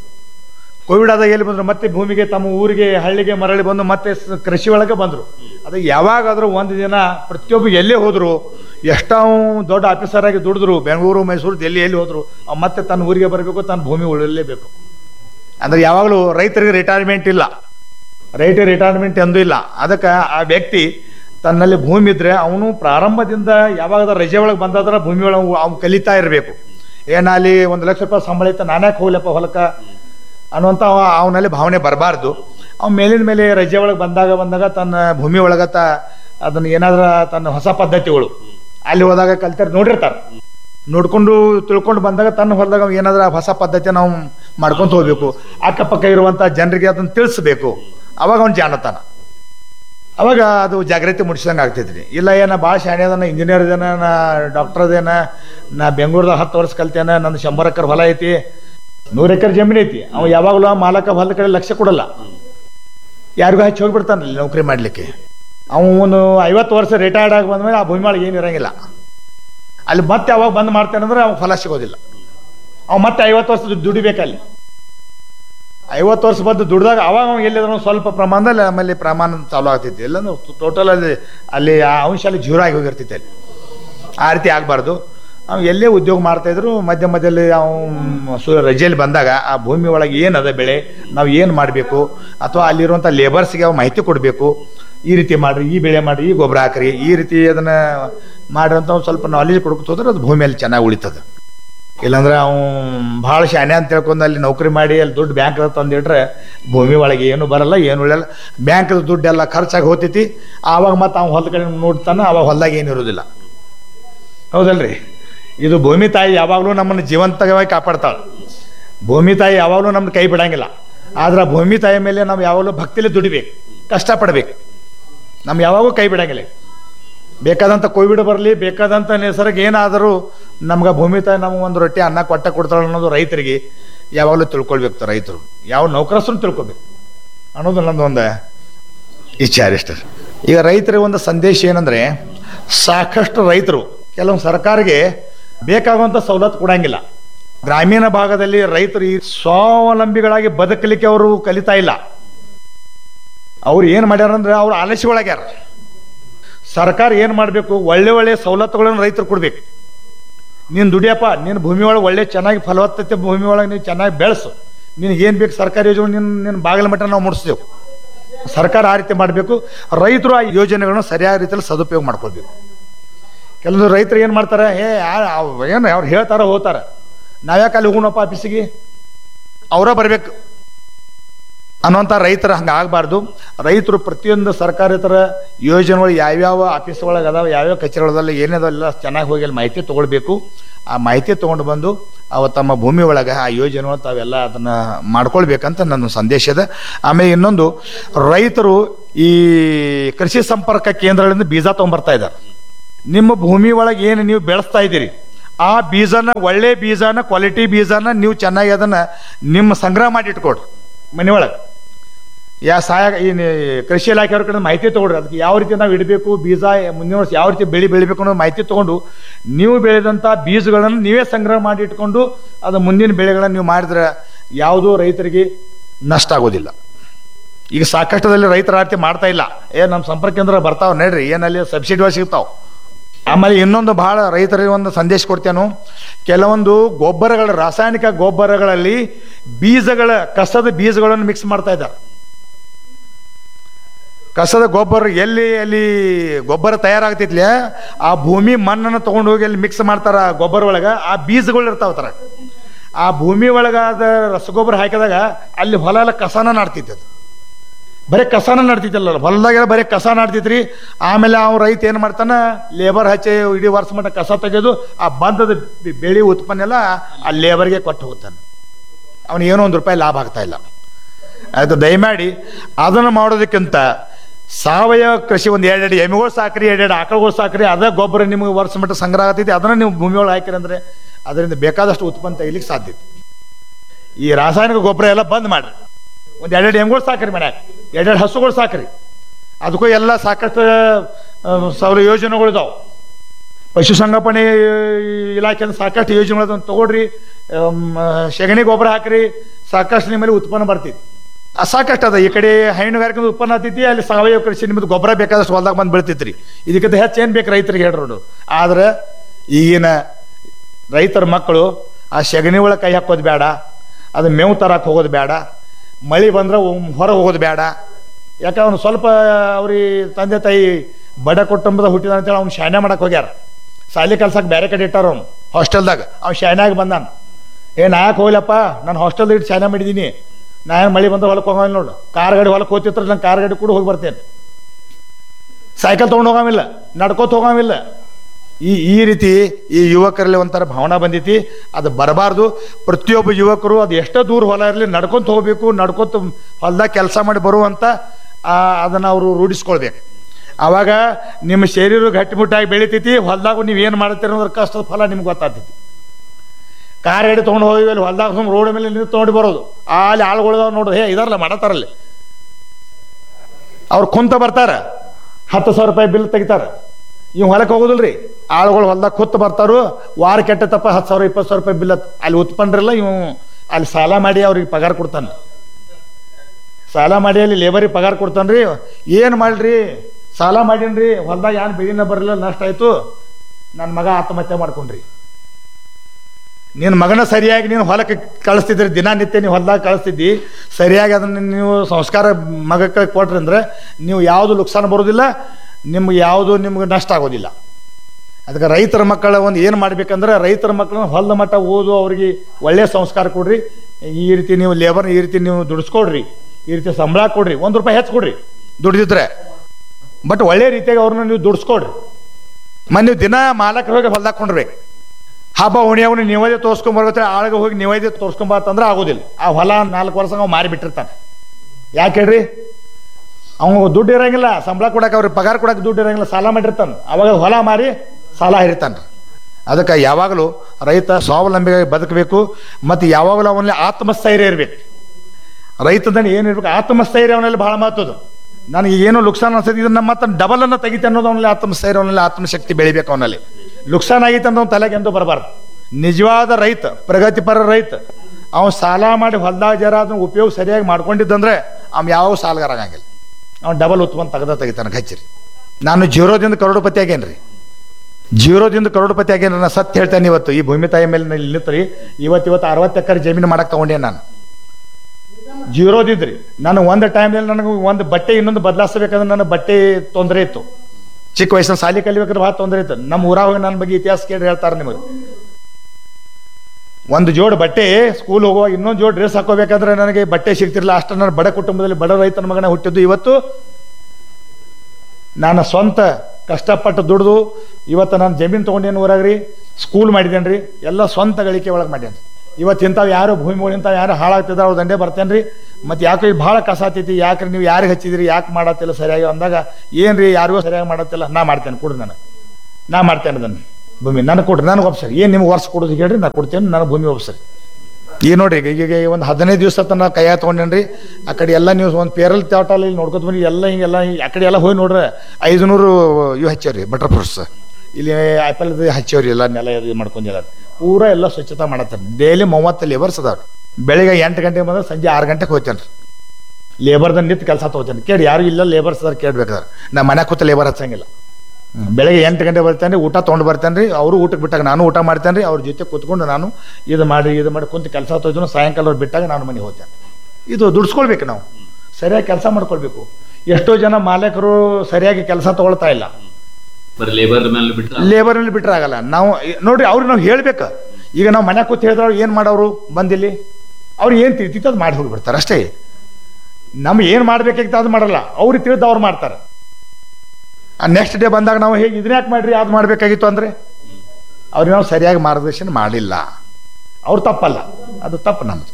ಕೋವಿಡ್ ಆದಾಗ ಎಲ್ಲಿ ಬಂದ್ರು ಮತ್ತೆ ಭೂಮಿಗೆ ತಮ್ಮ ಊರಿಗೆ ಹಳ್ಳಿಗೆ ಮರಳಿ ಬಂದು ಮತ್ತೆ ಸ- ಕೃಷಿ ಒಳಗೆ ಬಂದರು ಅದು ಯಾವಾಗಾದರೂ ಒಂದು ದಿನ ಪ್ರತಿಯೊಬ್ಬ ಎಲ್ಲೇ ಹೋದ್ರು ಎಷ್ಟೋ ದೊಡ್ಡ ಆಫೀಸರ್ ಆಗಿ ದುಡಿದ್ರು ಬೆಂಗಳೂರು ಮೈಸೂರು ಎಲ್ಲಿ ಎಲ್ಲಿ ಹೋದ್ರು ಅವ್ ಮತ್ತೆ ತನ್ನ ಊರಿಗೆ ಬರಬೇಕು ತನ್ನ ಭೂಮಿ ಉಳಿಲೇಬೇಕು ಅಂದ್ರೆ ಯಾವಾಗಲೂ ರೈತರಿಗೆ ರಿಟೈರ್ಮೆಂಟ್ ಇಲ್ಲ ರೈತ ರಿಟೈರ್ಮೆಂಟ್ ಎಂದೂ ಇಲ್ಲ ಅದಕ್ಕೆ ಆ ವ್ಯಕ್ತಿ ತನ್ನಲ್ಲಿ ಭೂಮಿ ಇದ್ರೆ ಅವನು ಪ್ರಾರಂಭದಿಂದ ಯಾವಾಗ ರಜೆ ಒಳಗೆ ಬಂದಾದ್ರೆ ಭೂಮಿ ಒಳಗೆ ಅವ್ನು ಕಲಿತಾ ಇರಬೇಕು ಏನ ಅಲ್ಲಿ ಒಂದು ಲಕ್ಷ ರೂಪಾಯಿ ಸಂಬಳ ಇತ್ತು ನಾನ್ಯಾಕೆ ಹೋಗ್ಲಪ್ಪ ಹೊಲಕ್ಕೆ ಅನ್ನುವಂಥ ಅವ ಅವನಲ್ಲಿ ಭಾವನೆ ಬರಬಾರ್ದು ಅವ್ನ ಮೇಲಿನ ಮೇಲೆ ರಜೆ ಒಳಗೆ ಬಂದಾಗ ಬಂದಾಗ ತನ್ನ ಭೂಮಿ ಒಳಗೆ ತ ಅದನ್ನ ಏನಾದ್ರ ತನ್ನ ಹೊಸ ಪದ್ಧತಿಗಳು ಅಲ್ಲಿ ಹೋದಾಗ ಕಲ್ತಾರ ನೋಡಿರ್ತಾರೆ ನೋಡ್ಕೊಂಡು ತಿಳ್ಕೊಂಡು ಬಂದಾಗ ತನ್ನ ಹೊಲದಾಗ ಅವ್ ಏನಾದ್ರ ಹೊಸ ಪದ್ಧತಿ ನಾವು ಮಾಡ್ಕೊಂತ ಹೋಗ್ಬೇಕು ಅಕ್ಕಪಕ್ಕ ಇರುವಂಥ ಜನರಿಗೆ ಅದನ್ನು ತಿಳಿಸ್ಬೇಕು ಅವಾಗ ಅವ್ನು ಜಾಣತಾನ ಅವಾಗ ಅದು ಜಾಗೃತಿ ಮೂಡಿಸಿದಂಗೆ ಆಗ್ತೈತ್ರಿ ಇಲ್ಲ ಏನ ಭಾಳ ಶಾಣೆ ಅದಾನ ಇಂಜಿನಿಯರ್ ಇದಾನ ನಾ ಡಾಕ್ಟರ್ ಅದೇನ ನಾ ಬೆಂಗಳೂರ್ದಾಗ ಹತ್ತು ವರ್ಷ ಕಲ್ತೇನ ನಂದು ಶಂಬರ್ ಎಕರೆ ಹೊಲ ಐತಿ ನೂರು ಎಕರೆ ಜಮೀನು ಐತಿ ಅವ ಯಾವಾಗಲೂ ಆ ಮಾಲಕ ಹೊಲದ ಕಡೆ ಲಕ್ಷ್ಯ ಕೊಡಲ್ಲ ಯಾರಿಗೂ ಹಚ್ಚಿ ಹೋಗ್ಬಿಡ್ತಾನಲ್ಲಿ ನೌಕರಿ ಮಾಡಲಿಕ್ಕೆ ಅವನು ಐವತ್ತು ವರ್ಷ ರಿಟೈರ್ಡ್ ಆಗಿ ಬಂದ್ಮೇಲೆ ಆ ಭೂಮಿ ಒಳಗೆ ಏನು ಇರಂಗಿಲ್ಲ ಅಲ್ಲಿ ಮತ್ತೆ ಅವಾಗ ಬಂದ್ ಮಾಡ್ತೇನಂದ್ರೆ ಅವ್ನು ಫಲ ಸಿಗೋದಿಲ್ಲ ಅವ್ ಮತ್ತೆ ಐವತ್ತು ವರ್ಷ ದುಡ್- ದುಡಿಬೇಕಲ್ಲಿ ಐವತ್ತು ವರ್ಷ ಬಂದು ದುಡ್ದಾಗ ಅವಾಗ ಅವ್ನು ಎಲ್ಲಿದ್ರು ಸ್ವಲ್ಪ ಪ್ರಮಾಣದಲ್ಲಿ ಆಮೇಲೆ ಪ್ರಮಾಣ ಚಾಲು ಆಗ್ತೈತಿ ಇಲ್ಲಾಂದ್ರೆ ಟೋಟಲ್ ಅಲ್ಲಿ ಅಲ್ಲಿ ಆ ಅಂಶ ಅಲ್ಲಿ ಜೀರೋ ಆಗಿ ಹೋಗಿರ್ತೈತಿ ಅಲ್ಲಿ ಆ ರೀತಿ ಆಗಬಾರ್ದು ಅವ್ನು ಎಲ್ಲೇ ಉದ್ಯೋಗ ಮಾಡ್ತಾ ಇದ್ರು ಮಧ್ಯ ಮಧ್ಯದಲ್ಲಿ ಅವ್ನು ಸು ರಜೆಯಲ್ಲಿ ಬಂದಾಗ ಆ ಭೂಮಿ ಒಳಗೆ ಏನದ ಬೆಳೆ ನಾವು ಏನು ಮಾಡಬೇಕು ಅಥವಾ ಅಲ್ಲಿರುವಂಥ ಲೇಬರ್ಸ್ಗೆ ಅವು ಮಾಹಿತಿ ಕೊಡಬೇಕು ಈ ರೀತಿ ಮಾಡ್ರಿ ಈ ಬೆಳೆ ಮಾಡ್ರಿ ಈ ಗೊಬ್ಬರ ಹಾಕ್ರಿ ಈ ರೀತಿ ಅದನ್ನ ಮಾಡ್ರಿ ಅಂತ ಒಂದು ಸ್ವಲ್ಪ ನಾಲೆಜ್ ಕೊಡ್ಕೊತ ಹೋದ್ರೆ ಅದು ಭೂಮಿಯಲ್ಲಿ ಚೆನ್ನಾಗಿ ಉಳಿತದೆ ಇಲ್ಲಾಂದ್ರೆ ಅವ್ನು ಭಾಳ ಶಾನೆ ಅಂತ ತಿಳ್ಕೊಂಡು ಅಲ್ಲಿ ನೌಕರಿ ಮಾಡಿ ಅಲ್ಲಿ ದುಡ್ಡು ಬ್ಯಾಂಕ್ ತಂದಿಟ್ರೆ ಭೂಮಿ ಒಳಗೆ ಏನು ಬರಲ್ಲ ಏನು ಉಳಿಯಲ್ಲ ಬ್ಯಾಂಕ್ದ ದುಡ್ಡೆಲ್ಲ ಖರ್ಚಾಗಿ ಹೋಗ್ತೈತಿ ಆವಾಗ ಮತ್ತೆ ಅವ್ನು ಹೊಲದ ಕಡೆ ನೋಡ್ತಾನೆ ಅವಾಗ ಹೊಲದಾಗ ಏನು ಇರೋದಿಲ್ಲ ಹೌದಲ್ರಿ ಇದು ಭೂಮಿ ತಾಯಿ ಯಾವಾಗಲೂ ನಮ್ಮನ್ನು ಜೀವಂತವಾಗಿ ಕಾಪಾಡ್ತಾಳೆ ಭೂಮಿ ತಾಯಿ ಯಾವಾಗಲೂ ನಮ್ಮನ್ನ ಕೈ ಬಿಡಂಗಿಲ್ಲ ಆದ್ರೆ ಆ ಭೂಮಿ ತಾಯಿ ಮೇಲೆ ನಾವು ಯಾವಾಗಲೂ ಭಕ್ತಿಲಿ ದುಡಿಬೇಕು ಕಷ್ಟಪಡ್ಬೇಕು ನಮ್ಗೆ ಯಾವಾಗೂ ಕೈ ಬಿಡಂಗಿಲ್ಲ ಬೇಕಾದಂಥ ಕೋವಿಡ್ ಬರಲಿ ಬೇಕಾದಂಥ ಹೆಸರಿಗೆ ಏನಾದರೂ ನಮ್ಗೆ ಭೂಮಿ ತಾಯಿ ನಮ್ಗೆ ಒಂದು ರೊಟ್ಟಿ ಅನ್ನ ಕೊಟ್ಟ ಕೊಡ್ತಾಳೆ ಅನ್ನೋದು ರೈತರಿಗೆ ಯಾವಾಗಲೂ ತಿಳ್ಕೊಳ್ಬೇಕು ರೈತರು ಯಾವ ನೌಕರಸ್ಥರು ತಿಳ್ಕೊಬೇಕು ಅನ್ನೋದು ನಂದು ಒಂದು ಇಚ್ಛೆ ಅರಿಷ್ಟ ಈಗ ರೈತರಿಗೆ ಒಂದು ಸಂದೇಶ ಏನಂದ್ರೆ ಸಾಕಷ್ಟು ರೈತರು ಕೆಲವೊಂದು ಸರ್ಕಾರಿಗೆ ಬೇಕಾಗುವಂಥ ಸವಲತ್ತು ಕೊಡಂಗಿಲ್ಲ ಗ್ರಾಮೀಣ ಭಾಗದಲ್ಲಿ ರೈತರು ಈ ಸ್ವಾವಲಂಬಿಗಳಾಗಿ ಬದುಕಲಿಕ್ಕೆ ಅವರು ಕಲಿತಾ ಇಲ್ಲ ಅವ್ರು ಏನು ಮಾಡ್ಯಾರ ಅಂದ್ರೆ ಅವ್ರು ಆಲಸ್ಯಗಳಾಗ್ಯಾರ ಸರ್ಕಾರ ಏನು ಮಾಡಬೇಕು ಒಳ್ಳೆ ಒಳ್ಳೆ ಸವಲತ್ತುಗಳನ್ನು ರೈತರು ಕೊಡ್ಬೇಕು ನೀನು ದುಡಿಯಪ್ಪ ನಿನ್ನ ಭೂಮಿ ಒಳಗೆ ಒಳ್ಳೆ ಚೆನ್ನಾಗಿ ಫಲವತ್ತತೆ ಭೂಮಿ ಒಳಗೆ ನೀನು ಚೆನ್ನಾಗಿ ಬೆಳೆಸು ನಿನಗೆ ಏನು ಬೇಕು ಸರ್ಕಾರಿ ಯೋಜನೆ ನಿನ್ನ ನಿನ್ನ ಬಾಗಿಲ ಮಟ್ಟ ನಾವು ಮುಡಿಸ್ತೇವೆ ಸರ್ಕಾರ ಆ ರೀತಿ ಮಾಡಬೇಕು ರೈತರು ಆ ಯೋಜನೆಗಳನ್ನು ಸರಿಯಾದ ರೀತಿಯಲ್ಲಿ ಸದುಪಯೋಗ ಮಾಡ್ಕೊಳ್ಬೇಕು ಕೆಲವೊಂದು ರೈತರು ಏನು ಮಾಡ್ತಾರೆ ಏ ಯಾ- ಅವ್ ಏನು ಅವ್ರು ಹೇಳ್ತಾರ ಹೋಗ್ತಾರೆ ನಾವ್ಯಾಕೆ ಅಲ್ಲಿ ಹೋಗೋಣಪ್ಪ ಆಫೀಸಿಗೆ ಅವರ ಬರಬೇಕು ಅನ್ನೋಂಥ ರೈತರ ಹಂಗೆ ಆಗಬಾರ್ದು ರೈತರು ಪ್ರತಿಯೊಂದು ಸರ್ಕಾರೇತರ ಯೋಜನೆಗಳು ಯಾವ್ಯಾವ ಆಫೀಸ್ ಒಳಗೆ ಅದಾವ ಯಾವ್ಯಾವ ಕಚೇರಿಗಳಲ್ಲಿ ಏನಿದಾವೆಲ್ಲ ಚೆನ್ನಾಗಿ ಹೋಗಿ ಅಲ್ಲಿ ಮಾಹಿತಿ ತೊಗೊಳ್ಬೇಕು ಆ ಮಾಹಿತಿ ತೊಗೊಂಡು ಬಂದು ಅವ ತಮ್ಮ ಭೂಮಿ ಒಳಗೆ ಆ ಯೋಜನೆಗಳು ತಾವೆಲ್ಲ ಅದನ್ನು ಮಾಡ್ಕೊಳ್ಬೇಕಂತ ನನ್ನ ಸಂದೇಶ ಇದೆ ಆಮೇಲೆ ಇನ್ನೊಂದು ರೈತರು ಈ ಕೃಷಿ ಸಂಪರ್ಕ ಕೇಂದ್ರಗಳಿಂದ ಬೀಜ ತೊಗೊಂಬರ್ತಾ ಇದ್ದಾರೆ ನಿಮ್ಮ ಭೂಮಿ ಒಳಗೆ ಏನು ನೀವು ಬೆಳೆಸ್ತಾ ಇದ್ದೀರಿ ಆ ಬೀಜನ ಒಳ್ಳೆ ಬೀಜನ ಕ್ವಾಲಿಟಿ ಬೀಜನ ನೀವು ಚೆನ್ನಾಗಿ ಅದನ್ನ ನಿಮ್ಮ ಸಂಗ್ರಹ ಮಾಡಿ ಇಟ್ಕೊಡ್ರಿ ಮನೆ ಒಳಗೆ ಯಾ ಸಹಾಯ ಈ ನಿ- ಕೃಷಿ ಇಲಾಖೆಯವ್ರ ಕಡೆ ಮಾಹಿತಿ ತಗೊಳ್ರಿ ಅದಕ್ಕೆ ಯಾವ ರೀತಿ ನಾವು ಇಡಬೇಕು ಬೀಜ ಮುಂದಿನ ವರ್ಷ ಯಾವ ರೀತಿ ಬೆಳೆ ಬೆಳಿಬೇಕು ಅನ್ನೋ ಮಾಹಿತಿ ತಗೊಂಡು ನೀವು ಬೆಳೆದಂಥ ಬೀಜಗಳನ್ನು ನೀವೇ ಸಂಗ್ರಹ ಮಾಡಿ ಇಟ್ಕೊಂಡು ಅದು ಮುಂದಿನ ಬೆಳೆಗಳನ್ನು ನೀವು ಮಾಡಿದ್ರೆ ಯಾವುದೂ ರೈತರಿಗೆ ನಷ್ಟ ಆಗೋದಿಲ್ಲ ಈಗ ಸಾಕಷ್ಟುದಲ್ಲಿ ರೈತರ ಆರ್ತಿ ಮಾಡ್ತಾ ಇಲ್ಲ ಏ ನಮ್ಮ ಸಂಪರ್ಕ ಕೇಂದ್ರ ಬರ್ತಾವ ನೋಡ್ರಿ ಏನಲ್ಲಿ ಸಬ್ಸಿಡಿ ಸಿಗ್ತಾವ ಆಮೇಲೆ ಇನ್ನೊಂದು ಬಹಳ ರೈತರಿಗೆ ಒಂದು ಸಂದೇಶ ಕೊಡ್ತೇನು ಕೆಲವೊಂದು ಗೊಬ್ಬರಗಳ ರಾಸಾಯನಿಕ ಗೊಬ್ಬರಗಳಲ್ಲಿ ಬೀಜಗಳ ಕಸದ ಬೀಜಗಳನ್ನು ಮಿಕ್ಸ್ ಮಾಡ್ತಾ ಇದ್ದಾರೆ ಕಸದ ಗೊಬ್ಬರ ಎಲ್ಲಿ ಅಲ್ಲಿ ಗೊಬ್ಬರ ತಯಾರಾಗ್ತೈತ್ಲೆ ಆ ಭೂಮಿ ಮಣ್ಣನ್ನು ತಗೊಂಡು ಹೋಗಿ ಅಲ್ಲಿ ಮಿಕ್ಸ್ ಮಾಡ್ತಾರ ಆ ಗೊಬ್ಬರ ಒಳಗೆ ಆ ಬೀಜಗಳು ಇರ್ತಾವ ತರ ಆ ಭೂಮಿ ಒಳಗಾದ ರಸಗೊಬ್ಬರ ಹಾಕಿದಾಗ ಅಲ್ಲಿ ಹೊಲ ಎಲ್ಲ ಕಸನ ನಾಡ್ತೈತಿ ಅದು ಬರೀ ಕಸನ ನಡ್ತಿತ್ತಲ್ಲ ಹೊಲದಾಗೆಲ್ಲ ಬರೀ ಕಸ ನಾಡ್ತಿತ್ರಿ ಆಮೇಲೆ ಅವ್ನು ರೈತ ಏನು ಮಾಡ್ತಾನ ಲೇಬರ್ ಹಚ್ಚಿ ಇಡೀ ವರ್ಷ ಮಟ್ಟ ಕಸ ತೆಗೆದು ಆ ಬಂದದ ಬೆ- ಬೆಳೆ ಉತ್ಪನ್ನ ಎಲ್ಲ ಆ ಲೇಬರ್ಗೆ ಕೊಟ್ಟು ಹೋಗ್ತಾನೆ ಅವನಿಗೆ ಏನೋ ಒಂದು ರೂಪಾಯಿ ಲಾಭ ಆಗ್ತಾ ಇಲ್ಲ ಆಯ್ತು ದಯಮಾಡಿ ಅದನ್ನು ಮಾಡೋದಕ್ಕಿಂತ ಸಾವಯವ ಕೃಷಿ ಒಂದು ಎರಡೆರಡು ಎಮ್ಮೆಗಳು ಸಾಕ್ರಿ ಎರಡೆರಡು ಆಕಳುಗಳು ಸಾಕ್ರಿ ಅದೇ ಗೊಬ್ಬರ ನಿಮಗೆ ವರ್ಷ ಮಟ್ಟ ಸಂಗ್ರಹ ಆಗ್ತೈತಿ ಅದನ್ನು ನೀವು ಭೂಮಿ ಒಳಗೆ ಹಾಕಿರಿ ಅಂದರೆ ಅದರಿಂದ ಬೇಕಾದಷ್ಟು ಉತ್ಪನ್ನ ತೆಗಿಲಿಕ್ಕೆ ಸಾಧ್ಯ ಐತಿ. ಈ ರಾಸಾಯನಿಕ ಗೊಬ್ಬರ ಎಲ್ಲ ಬಂದ್ ಮಾಡ್ರಿ ಒಂದು ಎರಡೆರಡು ಎಮ್ಮೆಗಳು ಸಾಕ್ರಿ ಮನ್ಯಾಗ ಎರಡೆರಡು ಹಸುಗಳು ಸಾಕ್ರಿ ಅದಕ್ಕೂ ಎಲ್ಲ ಸಾಕಷ್ಟು ಆ, ಸೌಲ ಯೋಜನೆಗಳು ಇದಾವೆ ಪಶುಸಂಗೋಪನೆ ಇಲಾಖೆಯಿಂದ ಸಾಕಷ್ಟು ಯೋಜನೆಗಳನ್ನ ತಗೊಳ್ರಿ ಆಮ್, ಸೆಗಣಿ ಗೊಬ್ಬರ ಹಾಕ್ರಿ ಸಾಕಷ್ಟು ನಿಮ್ಮಲ್ಲಿ ಉತ್ಪನ್ನ ಬರ್ತೈತಿ ಆ ಸಾಕಷ್ಟು ಅದ ಈ ಕಡೆ ಹೈನುಗಾರಿಕೆ ಉತ್ಪನ್ನ ಆಗ್ತೈತಿ ಅಲ್ಲಿ ಸಾವಯವ ಕೃಷಿ ನಿಮ್ಮದು ಗೊಬ್ಬರ ಬೇಕಾದಷ್ಟು ಹೊಲ್ದಾಗ ಬಂದು ಬೆಳಿತೈತ್ರಿ ಇದಕ್ಕಿಂತ ಹೆಚ್ಚು ಏನು ಬೇಕು ರೈತರಿಗೆ ಹೇಳ್ರೋಡು ಆದ್ರೆ ಈಗಿನ ರೈತರ ಮಕ್ಕಳು ಆ ಸೆಗಣಿ ಒಳಗೆ ಕೈ ಹಾಕೋದು ಬೇಡ ಅದು ಮೇವು ತರಕ್ಕೆ ಹೋಗೋದು ಬೇಡ ಮಳೆ ಬಂದ್ರೆ ಹೊರಗೆ ಹೋಗೋದು ಬೇಡ ಯಾಕೆ ಅವನು ಸ್ವಲ್ಪ ಅವ್ರಿಗೆ ತಂದೆ ತಾಯಿ ಬಡ ಕುಟುಂಬದ ಹುಟ್ಟಿದ ಅಂತೇಳಿ ಅವ್ನು ಶಾನೆ ಮಾಡಕ್ಕೆ ಹೋಗ್ಯಾರ ಸಾಲಿ ಕಲ್ಸಕ್ಕೆ ಬೇರೆ ಕಡೆ ಇಟ್ಟಾರ ಅವ್ನು ಹಾಸ್ಟೆಲ್ದಾಗ ಅವ್ನು ಶಾನ್ಯಾಗ ಬಂದಾನ ಏ ನಾ ಯಾಕೆ ಹೋಗ್ಲಪ್ಪ ನಾನು ಹಾಸ್ಟೆಲ್ದಾಗ ಇಟ್ಟು ಶಾನೆ ಮಾಡಿದ್ದೀನಿ ನಾ ಏನು ಮಳೆ ಬಂದ್ರೆ ಹೊಲಕ್ಕೆ ಹೋಗಲ್ಲ ನೋಡು ಕಾರ್ ಗಾಡಿ ಹೊಲಕ್ಕೆ ಹೋಗ್ತಿತ್ರ ನಾನು ಕಾರ್ ಗಾಡಿ ಕೂಡ ಹೋಗಿ ಬರ್ತೇನೆ ಸೈಕಲ್ ತೊಗೊಂಡು ಹೋಗಾಮಿಲ್ಲ ನಡ್ಕೋತ ಹೋಗಾಮಿಲ್ಲ ಈ ಈ ರೀತಿ ಈ ಯುವಕರಲ್ಲಿ ಒಂಥರ ಭಾವನಾ ಬಂದೈತಿ ಅದು ಬರಬಾರ್ದು ಪ್ರತಿಯೊಬ್ಬ ಯುವಕರು ಅದು ಎಷ್ಟೋ ದೂರ ಹೊಲ ಇರಲಿ ನಡ್ಕೊಂತ ಹೋಗ್ಬೇಕು ನಡ್ಕೊಂತ ಹೊಲ್ದಾಗ ಕೆಲಸ ಮಾಡಿ ಬರುವಂತ ಆ, ಅದನ್ನ ಅವರು ರೂಢಿಸ್ಕೊಳ್ಬೇಕು ಆವಾಗ ನಿಮ್ಮ ಶರೀರ ಗಟ್ಟಿಮುಟ್ಟಾಗಿ ಬೆಳಿತೈತಿ ಹೊಲ್ದಾಗ ನೀವು ಏನು ಮಾಡ್ತೀರ ಅನ್ನೋದ್ರ ಕಷ್ಟದ ಫಲ ನಿಮ್ಗೆ ಗೊತ್ತಾಗ್ತೈತಿ ಕಾರ್ ಗಾಡಿ ತೊಗೊಂಡು ಹೋಗಿ ಅಲ್ಲಿ ಹೊಲ್ದಾಗ ಸುಮ್ಮನೆ ರೋಡ್ ಮೇಲೆ ನಿಂತು ತೊಗೊಂಡು ಬರೋದು ಆ ಅಲ್ಲಿ ಆಳುಗಳದಾವ ನೋಡೋದು ಹೇ ಇದಾರಲ್ಲ ಮಾಡತ್ತಾರಲ್ಲಿ ಅವ್ರು ಕುಂತ ಬರ್ತಾರ ಹತ್ತು ಸಾವಿರ ರೂಪಾಯಿ ಬಿಲ್ ತೆಗಿತಾರ ಇವ್ ಹೊಲಕ್ಕೆ ಹೋಗೋದಿಲ್ರಿ ಆಳುಗಳು ಹೊಲ್ದಾಗ ಕುತ್ತು ಬರ್ತಾರು ವಾರ ಕೆಟ್ಟತಪ್ಪ ಹತ್ತು ಸಾವಿರ ಇಪ್ಪತ್ತು ಸಾವಿರ ರೂಪಾಯಿ ಬಿಲ್ ಹತ್- ಅಲ್ಲಿ ಉತ್ಪನ್ನರಿಲ್ಲ ಇವ್ ಅಲ್ಲಿ ಸಾಲ ಮಾಡಿ ಅವ್ರಿಗೆ ಪಗಾರ ಕೊಡ್ತಾನೆ ಸಾಲ ಮಾಡಿ ಅಲ್ಲಿ ಲೇಬರಿಗೆ ಪಗಾರ ಕೊಡ್ತಾನ್ರಿ ಏನು ಮಾಡ್ರಿ ಸಾಲ ಮಾಡೀನ್ರಿ ಹೊಲ್ದಾಗ ಏನು ಬೆಳಿನ ಬರಲಿಲ್ಲ ನಷ್ಟ ಆಯ್ತು ನನ್ನ ಮಗ ಆತ್ಮಹತ್ಯೆ ಮಾಡ್ಕೊಂಡ್ರಿ ನಿನ್ನ ಮಗನ ಸರಿಯಾಗಿ ನೀನು ಹೊಲಕ್ಕೆ ಕಳಿಸ್ತಿದ್ರಿ ದಿನನಿತ್ಯ ನೀವು ಹೊಲದಾಗ ಕಳಿಸ್ತಿದ್ದಿ ಸರಿಯಾಗಿ ಅದನ್ನು ನೀವು ಸಂಸ್ಕಾರ ಮಗಕ್ಕೆ ಕೊಟ್ರಿ ಅಂದ್ರೆ ನೀವು ಯಾವುದು ನುಕ್ಸಾನ ಬರೋದಿಲ್ಲ ನಿಮ್ಗೆ ಯಾವುದು ನಿಮ್ಗೆ ನಷ್ಟ ಆಗೋದಿಲ್ಲ ಅದಕ್ಕೆ ರೈತರ ಮಕ್ಕಳ ಒಂದು ಏನು ಮಾಡ್ಬೇಕಂದ್ರೆ ರೈತರ ಮಕ್ಕಳನ್ನ ಹೊಲದ ಮಟ್ಟ ಓದು ಅವ್ರಿಗೆ ಒಳ್ಳೆಯ ಸಂಸ್ಕಾರ ಕೊಡ್ರಿ ಈ ರೀತಿ ನೀವು ಲೇಬರ್ನ ಈ ರೀತಿ ನೀವು ದುಡಿಸ್ಕೊಡ್ರಿ ಈ ರೀತಿ ಸಂಬಳ ಕೊಡ್ರಿ ಒಂದು ರೂಪಾಯಿ ಹೆಚ್ಚು ಕೊಡ್ರಿ ದುಡಿದಿದ್ರೆ ಬಟ್ ಒಳ್ಳೆ ರೀತಿಯಾಗಿ ಅವ್ರನ್ನ ನೀವು ದುಡಿಸ್ಕೊಡ್ರಿ ಮನೆ ನೀವು ದಿನ ಮಾಲಕರು ಹೋಗಿ ಹೊಲ್ದಾಗ ಕೊಂಡ್ಬೇಕು ಹಬ್ಬ ಉಣಿಯವನು ನಿವೇದ್ಯ ತೋರ್ಸ್ಕೊಂಬರ್ಬೇಕು ಆಳಗೆ ಹೋಗಿ ನಿವೇದ್ಯ ತೋರ್ಸ್ಕೊಂಬತ್ತಂದ್ರೆ ಆಗೋದಿಲ್ಲ ಆ ಹೊಲ ನಾಲ್ಕು ವರ್ಷ ಅವ ಮಾರಿ ಬಿಟ್ಟಿರ್ತಾನೆ ಯಾಕೆ ಹೇಳ್ರಿ ಅವ್ನು ದುಡ್ಡು ಇರಂಗಿಲ್ಲ ಸಂಬಳ ಕೊಡಕ್ಕೆ ಅವ್ರಿಗೆ ಪಗಾರ ಕೊಡಕ್ಕೆ ದುಡ್ಡು ಇರಂಗಿಲ್ಲ ಸಾಲ ಮಾಡಿರ್ತಾನೆ ಅವಾಗ ಹೊಲ ಮಾರಿ ಸಾಲ ಹಿರಿತಾನೆ ಅದಕ್ಕೆ ಯಾವಾಗಲೂ ರೈತ ಸ್ವಾವಲಂಬಿಯಾಗಿ ಬದುಕಬೇಕು ಮತ್ತು ಯಾವಾಗಲೂ ಅವನಲ್ಲಿ ಆತ್ಮಸ್ಥೈರ್ಯ ಇರಬೇಕು ರೈತದಲ್ಲಿ ಏನಿರ್ಬೇಕು ಆತ್ಮಸ್ಥೈರ್ಯ ಅವನಲ್ಲಿ ಬಹಳ ಮಹತ್ವದು ನನಗೆ ಏನು ಲುಕ್ಸಾನ್ ಅನ್ಸುತ್ತೆ ಇದನ್ನ ಮತ್ತೆ ಡಬಲ್ ಅನ್ನ ತೆಗಿತೆ ಅನ್ನೋದು ಅವನಲ್ಲಿ ಆತ್ಮಸ್ಥೈರ್ಯ ಅವನಲ್ಲಿ ಆತ್ಮಶಕ್ತಿ ಬೆಳಿಬೇಕು ಅವನಲ್ಲಿ ಲುಕ್ಸಾನ್ ಆಗೈತೆ ಅಂತ ಅವ್ನ ತಲೆಗೆ ಎಂದೂ ಬರಬಾರ್ದು ನಿಜವಾದ ರೈತ ಪ್ರಗತಿಪರ ರೈತ ಅವನು ಸಾಲ ಮಾಡಿ ಹೊಲ್ದಾಗ ಜರ ಅದನ್ನ ಉಪಯೋಗ ಸರಿಯಾಗಿ ಮಾಡ್ಕೊಂಡಿದ್ದಂದ್ರೆ ಅವ್ನು ಯಾವ ಸಾಲಗಾರ ಆಗಂಗಿಲ್ಲ ಅವ್ನು ಡಬಲ್ ಉತ್ಪನ್ನ ತೆಗೆದ ತೆಗಿತಾನೆ ಹಚ್ಚಿರಿ ನಾನು ಜೀರೋದಿಂದ ಕರೋಡಪತಿ ಆಗೇನ್ರಿ ಜೀರೋದಿಂದ ಕರೋಡಪತಿ ಆಗೇನ್ರಿ ನಾನು ಸತ್ಯ ಹೇಳ್ತೇನೆ ಇವತ್ತು ಈ ಭೂಮಿ ತಾಯಿ ಮೇಲೆ ನಾನು ಇಲ್ಲಿ ನಿಂತ್ರಿ ಇವತ್ತು ಇವತ್ತು ಅರವತ್ತು ಎಕರೆ ಜಮೀನು ಮಾಡಕ್ಕೆ ತಗೊಂಡೆ ನಾನು ಜೀರೋದಿದ್ರಿ ನಾನು ಒಂದು ಟೈಮ್ನಲ್ಲಿ ನನಗೆ ಒಂದು ಬಟ್ಟೆ ಇನ್ನೊಂದು ಬದಲಾಯಿಸಬೇಕಂದ್ರೆ ನನ್ನ ಬಟ್ಟೆ ತೊಂದರೆ ಇತ್ತು ಚಿಕ್ಕ ವಯಸ್ಸಿನ ಸಾಲಿ ಕಲಿಬೇಕಾದ್ರೆ ಭಾಳ ತೊಂದರೆ ಇತ್ತು ನಮ್ಮ ಊರಾಗ ಹೋಗಿ ನನ್ನ ಬಗ್ಗೆ ಇತಿಹಾಸ ಕೇಳಿ ಹೇಳ್ತಾರೆ ನಿಮಗೆ ಒಂದು ಜೋಡ್ ಬಟ್ಟೆ ಸ್ಕೂಲ್ ಹೋಗುವಾಗ ಇನ್ನೊಂದು ಜೋಡ್ ಡ್ರೆಸ್ ಹಾಕೋಬೇಕಾದ್ರೆ ನನಗೆ ಬಟ್ಟೆ ಸಿಗ್ತಿರ್ಲಿಲ್ಲ ಅಷ್ಟು ನನ್ನ ಬಡ ಕುಟುಂಬದಲ್ಲಿ ಬಡ ರೈತನ ಮಗನ ಹುಟ್ಟಿದ್ದು ಇವತ್ತು ನಾನು ಸ್ವಂತ ಕಷ್ಟಪಟ್ಟು ದುಡ್ದು ಇವತ್ತು ನಾನು ಜಮೀನು ತೊಗೊಂಡೇನು ಊರಾಗ್ರಿ ಸ್ಕೂಲ್ ಮಾಡಿದ್ದೇನೆ ರೀ ಎಲ್ಲ ಸ್ವಂತ ಗಳಿಕೆ ಒಳಗೆ ಮಾಡ್ಯಾನ ಇವತ್ತು ಇಂಥವು ಯಾರು ಭೂಮಿಗಳು ಇಂಥವು ಯಾರು ಹಾಳಾಗ್ತಿದ್ರೆ ಅವ್ರ ದಂಡೆ ಬರ್ತೇನೆ ರೀ ಮತ್ತು ಯಾಕೆ ಇದು ಭಾಳ ಕಸ ಆತೈತಿ ಯಾಕ್ರಿ ನೀವು ಯಾರಿಗೆ ಹಚ್ಚಿದ್ರಿ ಯಾಕೆ ಮಾಡತ್ತಿಲ್ಲ ಸರಿಯಾಗಿ ಅಂದಾಗ ಏನು ರೀ ಯಾರಿಗೂ ಸರಿಯಾಗಿ ಮಾಡತ್ತಿಲ್ಲ ನಾ ಮಾಡ್ತೇನೆ ಕೊಡ್ರಿ ನಾನು ನಾ ಮಾಡ್ತೇನೆ ಅದನ್ನು ಭೂಮಿ ನನಗೆ ಕೊಡ್ರಿ ನನಗೆ ಒಪ್ಸರಿ ಏನು ನಿಮ್ಗೆ ವರ್ಷ ಕೊಡೋದು ಹೇಳ್ರಿ ನಾ ಕೊಡ್ತೇನೆ ನನಗೆ ಭೂಮಿ ಒಪ್ಸರಿ ಈಗ ನೋಡ್ರಿ ಈಗ ಈಗ ಒಂದು ಹದಿನೈದು ದಿವಸ ತನಕ ಕೈಯಾಗ ತೊಗೊಂಡೇನ್ರಿ ಆ ಕಡೆ ಎಲ್ಲ ನೀವು ಒಂದು ಪೇರಲ್ ತೋಟಲ್ಲಿ ನೋಡ್ಕೊತ ಬಂದು ಎಲ್ಲ ಹಿಂಗೆಲ್ಲ ಹಿಂಗ್ ಆ ಕಡೆ ಎಲ್ಲ ಹೋಗಿ ನೋಡ್ರಿ ಐದುನೂರು ಇವು ಹಚ್ಚಾವ್ರಿ ಬಟರ್ ಫ್ರೂಟ್ಸ್ ಇಲ್ಲಿ ಆ್ಯಪಲ್ ಹಚ್ಚವ್ರಿ ಎಲ್ಲ ನೆಲ ಇದು ಮಾಡ್ಕೊಂಡಿಲ್ಲ ಪೂರ ಎಲ್ಲ ಸ್ವಚ್ಛತೆ ಮಾಡತ್ತಾರೆ ಡೈಲಿ ಮೂವತ್ತು ಲೇಬರ್ಸ್ ಅದಾವ್ರಿ ಬೆಳಿಗ್ಗೆ ಎಂಟು ಗಂಟೆಗೆ ಬಂದ್ರೆ ಸಂಜೆ ಆರು ಗಂಟೆಗೆ ಹೋಗ್ತೇನೆ ರೀ ಲೇಬರ್ದ ನಿಂತು ಕೆಲಸ ತೊಗೋತೇನೆ ಕೇಳಿ ಯಾರು ಇಲ್ಲ ಲೇಬರ್ಸ್ ಅದಾರ ಕೇಳ್ಬೇಕಾದ್ರೆ ನಾ ಮನೆ ಕೂತ ಲೇಬರ್ ಹಚ್ಚಂಗಿಲ್ಲ ಹ್ಮ್. ಬೆಳಗ್ಗೆ ಎಂಟು ಗಂಟೆ ಬರ್ತೇನೆ ರೀ ಊಟ ತೊಗೊಂಡು ಬರ್ತೇನೆ ರೀ ಅವರು ಊಟಕ್ಕೆ ಬಿಟ್ಟಾಗ ನಾನು ಊಟ ಮಾಡ್ತೇನೆ ರೀ ಅವ್ರ ಜೊತೆ ಕೂತ್ಕೊಂಡು ನಾನು ಇದು ಮಾಡಿ ಇದು ಮಾಡಿ ಕುಂತು ಕೆಲಸ ತೊಯ್ದು ಸಾಯಂಕಾಲ ಅವ್ರು ಬಿಟ್ಟಾಗ ನಾನು ಮನೆಗೆ ಹೋಗ್ತೇನೆ ಇದು ದುಡ್ಸ್ಕೊಳ್ಬೇಕು ನಾವು ಸರಿಯಾಗಿ ಕೆಲಸ ಮಾಡ್ಕೊಳ್ಬೇಕು ಎಷ್ಟೋ ಜನ ಮಾಲೀಕರು ಸರಿಯಾಗಿ ಕೆಲಸ ತಗೊಳ್ತಾ ಇಲ್ಲ
ಬರೀ ಲೇಬರ್ ಮೇಲೆ ಬಿಟ್ರೆ
ಲೇಬರ್ನಲ್ಲಿ ಬಿಟ್ರೆ ಆಗಲ್ಲ ನಾವು ನೋಡ್ರಿ ಅವ್ರಿಗೆ ನಾವು ಹೇಳ್ಬೇಕು ಈಗ ನಾವು ಮನೆ ಕೂತ್ ಹೇಳಿದ್ರೆ ಏನು ಮಾಡೋರು ಬಂದಿಲ್ಲಿ ಅವ್ರು ಏನು ತಿಳಿತಿತ್ತು ಅದು ಮಾಡಿ ಹೋಗ್ಬಿಡ್ತಾರೆ ಅಷ್ಟೇ ನಮ್ಗೆ ಏನು ಮಾಡ್ಬೇಕಾಗಿತ್ತು ಅದು ಮಾಡಲ್ಲ ಅವ್ರಿಗೆ ತಿಳಿದು ಅವ್ರು ಮಾಡ್ತಾರೆ ನೆಕ್ಸ್ಟ್ ಡೇ ಬಂದಾಗ ನಾವು ಹೇಗೆ ಇದನ್ನ ಯಾಕೆ ಮಾಡ್ರಿ ಅದು ಮಾಡಬೇಕಾಗಿತ್ತು ಅಂದರೆ ಅವ್ರಿಗೆ ನಾವು ಸರಿಯಾಗಿ ಮಾರ್ಗದರ್ಶನ ಮಾಡಿಲ್ಲ ಅವ್ರು ತಪ್ಪಲ್ಲ ಅದು ತಪ್ಪು ನಮ್ಮದು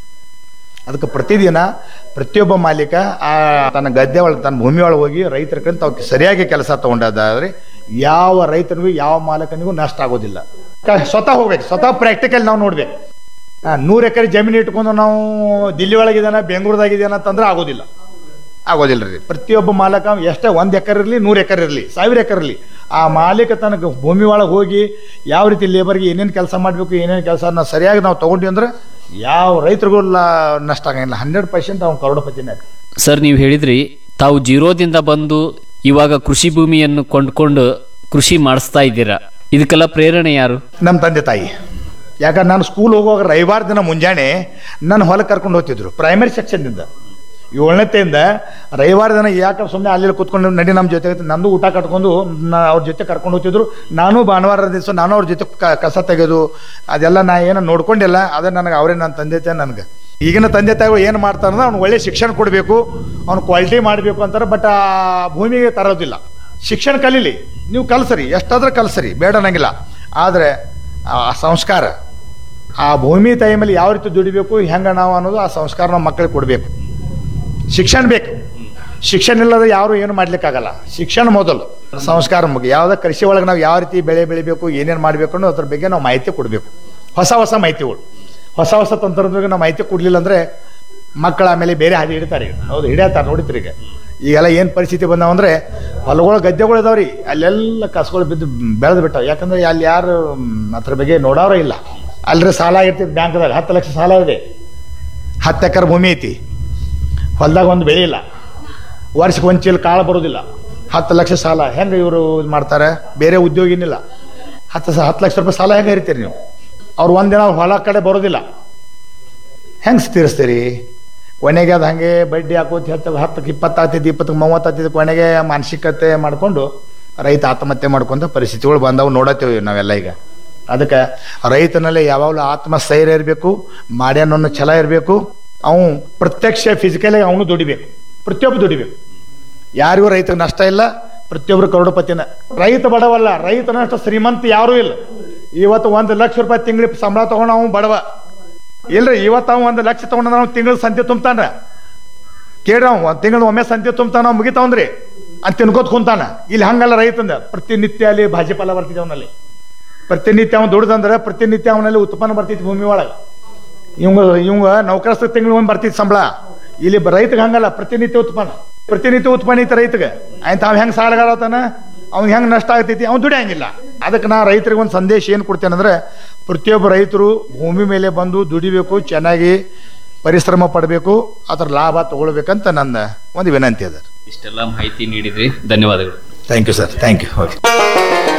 ಅದಕ್ಕೆ ಪ್ರತಿದಿನ ಪ್ರತಿಯೊಬ್ಬ ಮಾಲೀಕ ಆ ತನ್ನ ಗದ್ದೆ ಒಳಗೆ ತನ್ನ ಭೂಮಿ ಒಳಗೆ ಹೋಗಿ ರೈತರ ಕಡೆ ತಾವು ಸರಿಯಾಗಿ ಕೆಲಸ ತಗೊಂಡಾದ್ರೆ ಯಾವ ರೈತನಿಗೂ ಯಾವ ಮಾಲಕನಿಗೂ ನಷ್ಟ ಆಗೋದಿಲ್ಲ ಕ- ಸ್ವತಃ ಹೋಗ್ಬೇಕು ಸ್ವತಃ ಪ್ರಾಕ್ಟಿಕಲ್ ನಾವು ನೋಡ್ಬೇಕು ನೂರು ಎಕರೆ ಜಮೀನು ಇಟ್ಕೊಂಡು ನಾವು ದಿಲ್ಲಿ ಒಳಗಿದಾನ ಬೆಂಗಳೂರದಾಗಿದ್ದಾನ ಅಂತಂದ್ರೆ ಆಗೋದಿಲ್ಲ ಆಗೋದಿಲ್ಲ ರೀ ಪ್ರತಿಯೊಬ್ಬ ಮಾಲಕ ಎಷ್ಟೇ ಒಂದು ಎಕರೆ ಇರಲಿ ನೂರು ಎಕರೆ ಇರಲಿ ಸಾವಿರ ಎಕರೆ ಇರಲಿ ಆ ಮಾಲೀಕ ತನಗೆ ಭೂಮಿ ಒಳಗೆ ಹೋಗಿ ಯಾವ ರೀತಿ ಲೇಬರ್ಗೆ ಏನೇನು ಕೆಲಸ ಮಾಡಬೇಕು ಏನೇನು ಕೆಲಸ ನಾವು ಸರಿಯಾಗಿ ನಾವು ತೊಗೊಂಡ್ವಿ ಅಂದ್ರೆ ಯಾವ ರೈತರಿಗೂ ಲ- ನಷ್ಟ ಆಗಂಗಿಲ್ಲ ಹಂಡ್ರೆಡ್ ಪರ್ಸೆಂಟ್ ಅವ್ನು ಕರೋಡಪತಿನೇ
ಸರ್ ನೀವು ಹೇಳಿದ್ರಿ ತಾವು ಜೀರೋದಿಂದ ಬಂದು ಇವಾಗ ಕೃಷಿ ಭೂಮಿಯನ್ನು ಕೊಂಡ್ಕೊಂಡು ಕೃಷಿ ಮಾಡಿಸ್ತಾ ಇದ್ದೀರಾ ಇದಕ್ಕೆಲ್ಲ ಪ್ರೇರಣೆ ಯಾರು
ನಮ್ಮ ತಂದೆ ತಾಯಿ ಯಾಕಂದ್ರೆ ನಾನು ಸ್ಕೂಲ್ ಹೋಗುವಾಗ ರವಿವಾರ ದಿನ ಮುಂಜಾನೆ ನನ್ನ ಹೊಲಕ್ಕೆ ಕರ್ಕೊಂಡು ಹೋಗ್ತಿದ್ರು ಪ್ರೈಮರಿ ಸೆಕ್ಷನ್ನಿಂದ ಏಳನೇತೆಯಿಂದ ರವಿವಾರ ದಿನ ಯಾಕೆ ಸುಮ್ಮನೆ ಅಲ್ಲಿ ಕೂತ್ಕೊಂಡು ನಡಿ ನಮ್ಮ ಜೊತೆ ನಂದು ಊಟ ಕಟ್ಕೊಂಡು ನಾ ಅವ್ರ ಜೊತೆ ಕರ್ಕೊಂಡು ಹೋಗ್ತಿದ್ರು ನಾನು ಭಾನುವಾರ ದಿವಸ ನಾನು ಅವ್ರ ಜೊತೆ ಕ- ಕಸ ತೆಗೆದು ಅದೆಲ್ಲ ನಾ ಏನೋ ನೋಡ್ಕೊಂಡಿಲ್ಲ ಅದೇ ನನಗೆ ಅವರೇ ನನ್ನ ತಂದೆ ತಾಯಿ ನನಗೆ ಈಗಿನ ತಂದೆ ತಾಯಿಗಳು ಏನು ಮಾಡ್ತಾರೆ ಅಂದ್ರೆ ಅವ್ನು ಒಳ್ಳೆ ಶಿಕ್ಷಣ ಕೊಡಬೇಕು ಅವ್ನು ಕ್ವಾಲಿಟಿ ಮಾಡಬೇಕು ಅಂತಾರೆ ಬಟ್ ಆ ಭೂಮಿಗೆ ತರೋದಿಲ್ಲ ಶಿಕ್ಷಣ ಕಲೀಲಿ ನೀವು ಕಲ್ಸರಿ ಎಷ್ಟಾದ್ರೂ ಕಲ್ಸರಿ ಬೇಡ ಅನ್ನಂಗಿಲ್ಲ ಆದರೆ ಆ ಸಂಸ್ಕಾರ ಆ ಭೂಮಿ ತಾಯಿ ಮೇಲೆ ಯಾವ ರೀತಿ ದುಡಿಬೇಕು ಹೆಂಗೆ ನಾವು ಅನ್ನೋದು ಆ ಸಂಸ್ಕಾರ ನಮ್ಮ ಮಕ್ಕಳಿಗೆ ಕೊಡಬೇಕು ಶಿಕ್ಷಣ ಬೇಕು ಶಿಕ್ಷಣ ಇಲ್ಲದೆ ಯಾರು ಏನು ಮಾಡ್ಲಿಕ್ಕಾಗಲ್ಲ ಶಿಕ್ಷಣ ಮೊದಲು ಸಂಸ್ಕಾರ ಮುಗಿ ಯಾವುದೇ ಕೃಷಿ ಒಳಗೆ ನಾವು ಯಾವ ರೀತಿ ಬೆಳೆ ಬೆಳಿಬೇಕು ಏನೇನು ಮಾಡಬೇಕು ಅನ್ನೋ ಅದ್ರ ಬಗ್ಗೆ ನಾವು ಮಾಹಿತಿ ಕೊಡಬೇಕು ಹೊಸ ಹೊಸ ಮಾಹಿತಿಗಳು ಹೊಸ ಹೊಸ ತಂತ್ರದ ಬಗ್ಗೆ ನಾವು ಮಾಹಿತಿ ಕೊಡಲಿಲ್ಲ ಅಂದರೆ ಮಕ್ಕಳ ಆಮೇಲೆ ಬೇರೆ ಹಾದಿ ಹಿಡಿತಾರೆ ಈಗ ಹೌದು ಹಿಡಿಯತ್ತಾರೆ ನೋಡಿತ್ರಿ ಈಗ ಈಗೆಲ್ಲ ಏನು ಪರಿಸ್ಥಿತಿ ಬಂದಾವ ಅಂದರೆ ಹೊಲಗಳು ಗದ್ದೆಗಳು ಇದಾವ್ರಿ ಅಲ್ಲೆಲ್ಲ ಕಸಗಳು ಬಿದ್ದು ಬೆಳೆದು ಬಿಟ್ಟಾವ ಯಾಕಂದ್ರೆ ಅಲ್ಲಿ ಯಾರು ಮ್, ಅದ್ರ ಬಗ್ಗೆ ನೋಡೋರೇ ಇಲ್ಲ ಅಲ್ರಿ ಸಾಲ ಆಗಿರ್ತಿತ್ತು ಬ್ಯಾಂಕ್ದಾಗ ಹತ್ತು ಲಕ್ಷ ಸಾಲ ಇದೆ ಹತ್ತು ಎಕರೆ ಭೂಮಿ ಐತಿ ಹೊಲ್ದಾಗ ಒಂದು ಬೆಳೆ ಇಲ್ಲ ವರ್ಷಕ್ಕೆ ಒಂದು ಚೀಲ ಕಾಳು ಬರೋದಿಲ್ಲ ಹತ್ತು ಲಕ್ಷ ಸಾಲ ಹೆಂಗೆ ಇವರು ಇದು ಮಾಡ್ತಾರೆ ಬೇರೆ ಉದ್ಯೋಗ ಏನಿಲ್ಲ ಹತ್ತು ಸ ಹತ್ತು ಲಕ್ಷ ರೂಪಾಯಿ ಸಾಲ ಹೆಂಗೆ ಹರಿತೀರಿ ನೀವು ಅವ್ರು ಒಂದಿನ ಹೊಲ ಕಡೆ ಬರೋದಿಲ್ಲ ಹೆಂಗೆ ತೀರಿಸ್ತೀರಿ ಕೊನೆಗೆ ಅದು ಹಾಗೆ ಬಡ್ಡಿ ಹಾಕೋದು ಹತ್ತು ಹತ್ತಕ್ಕೆ ಇಪ್ಪತ್ತು ಆಗ್ತಿದ್ದು ಇಪ್ಪತ್ತಕ್ಕೆ ಮೂವತ್ತು ಆಗ್ತಿದ್ದು ಕೊನೆಗೆ ಮಾನಸಿಕತೆ ಮಾಡಿಕೊಂಡು ರೈತ ಆತ್ಮಹತ್ಯೆ ಮಾಡ್ಕೊಂತ ಪರಿಸ್ಥಿತಿಗಳು ಬಂದವು ನೋಡತ್ತೀವಿ ನಾವೆಲ್ಲ ಈಗ ಅದಕ್ಕೆ ರೈತನಲ್ಲಿ ಯಾವಾಗಲೂ ಆತ್ಮಸ್ಥೈರ್ಯ ಇರಬೇಕು ಮಾಡ್ಯಾನೋ ಛಲ ಇರಬೇಕು ಅವನು ಪ್ರತ್ಯಕ್ಷ ಫಿಸಿಕಲಾಗಿ ಅವನು ದುಡಿಬೇಕು ಪ್ರತಿಯೊಬ್ಬ ದುಡಿಬೇಕು ಯಾರಿಗೂ ರೈತರಿಗೆ ನಷ್ಟ ಇಲ್ಲ ಪ್ರತಿಯೊಬ್ಬರು ಕರೋಡಪತಿನ ರೈತ ಬಡವಲ್ಲ ರೈತನಷ್ಟು ಶ್ರೀಮಂತ ಯಾರೂ ಇಲ್ಲ ಇವತ್ತು ಒಂದು ಲಕ್ಷ ರೂಪಾಯಿ ತಿಂಗಳಿಗೆ ಸಂಬಳ ತಗೊಂಡು ಅವನು ಬಡವ ಇಲ್ರಿ ಇವತ್ತು ಅವ ಒಂದು ಲಕ್ಷ ತಗೊಂಡ ನಾವು ತಿಂಗಳ ಸಂತೆ ತುಂಬ್ತಾನ ಕೇಳ್ರಿ ಅವ ಒಂದು ತಿಂಗಳು ಒಮ್ಮೆ ಸಂತೆ ತುಂಬ್ತಾನ ಅವ್ ಮುಗಿತಾವಂದ್ರಿ ಅಂತ ತಿನ್ಕೋತ ಕುಂತಾನ ಇಲ್ಲಿ ಹಂಗಲ್ಲ ರೈತಂದ ಪ್ರತಿನಿತ್ಯ ಅಲ್ಲಿ ಭಾಜಿ ಫಲ ಬರ್ತಿದ್ದೆ ಅವನಲ್ಲಿ ಪ್ರತಿನಿತ್ಯ ಅವ್ನು ದುಡ್ದಂದ್ರೆ ಪ್ರತಿನಿತ್ಯ ಅವನಲ್ಲಿ ಉತ್ಪನ್ನ ಬರ್ತಿತ್ತು ಭೂಮಿ ಒಳಗೆ ಇವಂಗ ಇವಂಗ ನೌಕರಸ್ಥ ತಿಂಗಳು ಒಂದು ಬರ್ತಿತ್ತು ಸಂಬಳ ಇಲ್ಲಿ ಬ- ರೈತಗೆ ಹಂಗಲ್ಲ ಪ್ರತಿನಿತ್ಯ ಉತ್ಪನ್ನ ಪ್ರತಿನಿತ್ಯ ಉತ್ಪನ್ನ ಐತೆ ರೈತಗೆ ಆಯ್ತು ಅವ್ ಹೆಂಗೆ ಸಾಲಗಾರತಾನ ಅವ್ನು ಹೆಂಗೆ ನಷ್ಟ ಆಗ್ತೈತಿ ಅವ್ನು ದುಡಿಯಂಗಿಲ್ಲ ಅದಕ್ಕೆ ನಾ ರೈತರಿಗೆ ಒಂದು ಸಂದೇಶ ಏನು ಕೊಡ್ತೇನೆ ಅಂದ್ರೆ ಪ್ರತಿಯೊಬ್ಬ ರೈತರು ಭೂಮಿ ಮೇಲೆ ಬಂದು ದುಡಿಬೇಕು ಚೆನ್ನಾಗಿ ಪರಿಶ್ರಮ ಪಡಬೇಕು ಅದರ ಲಾಭ ತಗೊಳ್ಬೇಕಂತ ನನ್ನ ಒಂದು ವಿನಂತಿ ಅದ
ಇಷ್ಟೆಲ್ಲ ಮಾಹಿತಿ ನೀಡಿದ್ರಿ ಧನ್ಯವಾದಗಳು
thank you sir thank you okay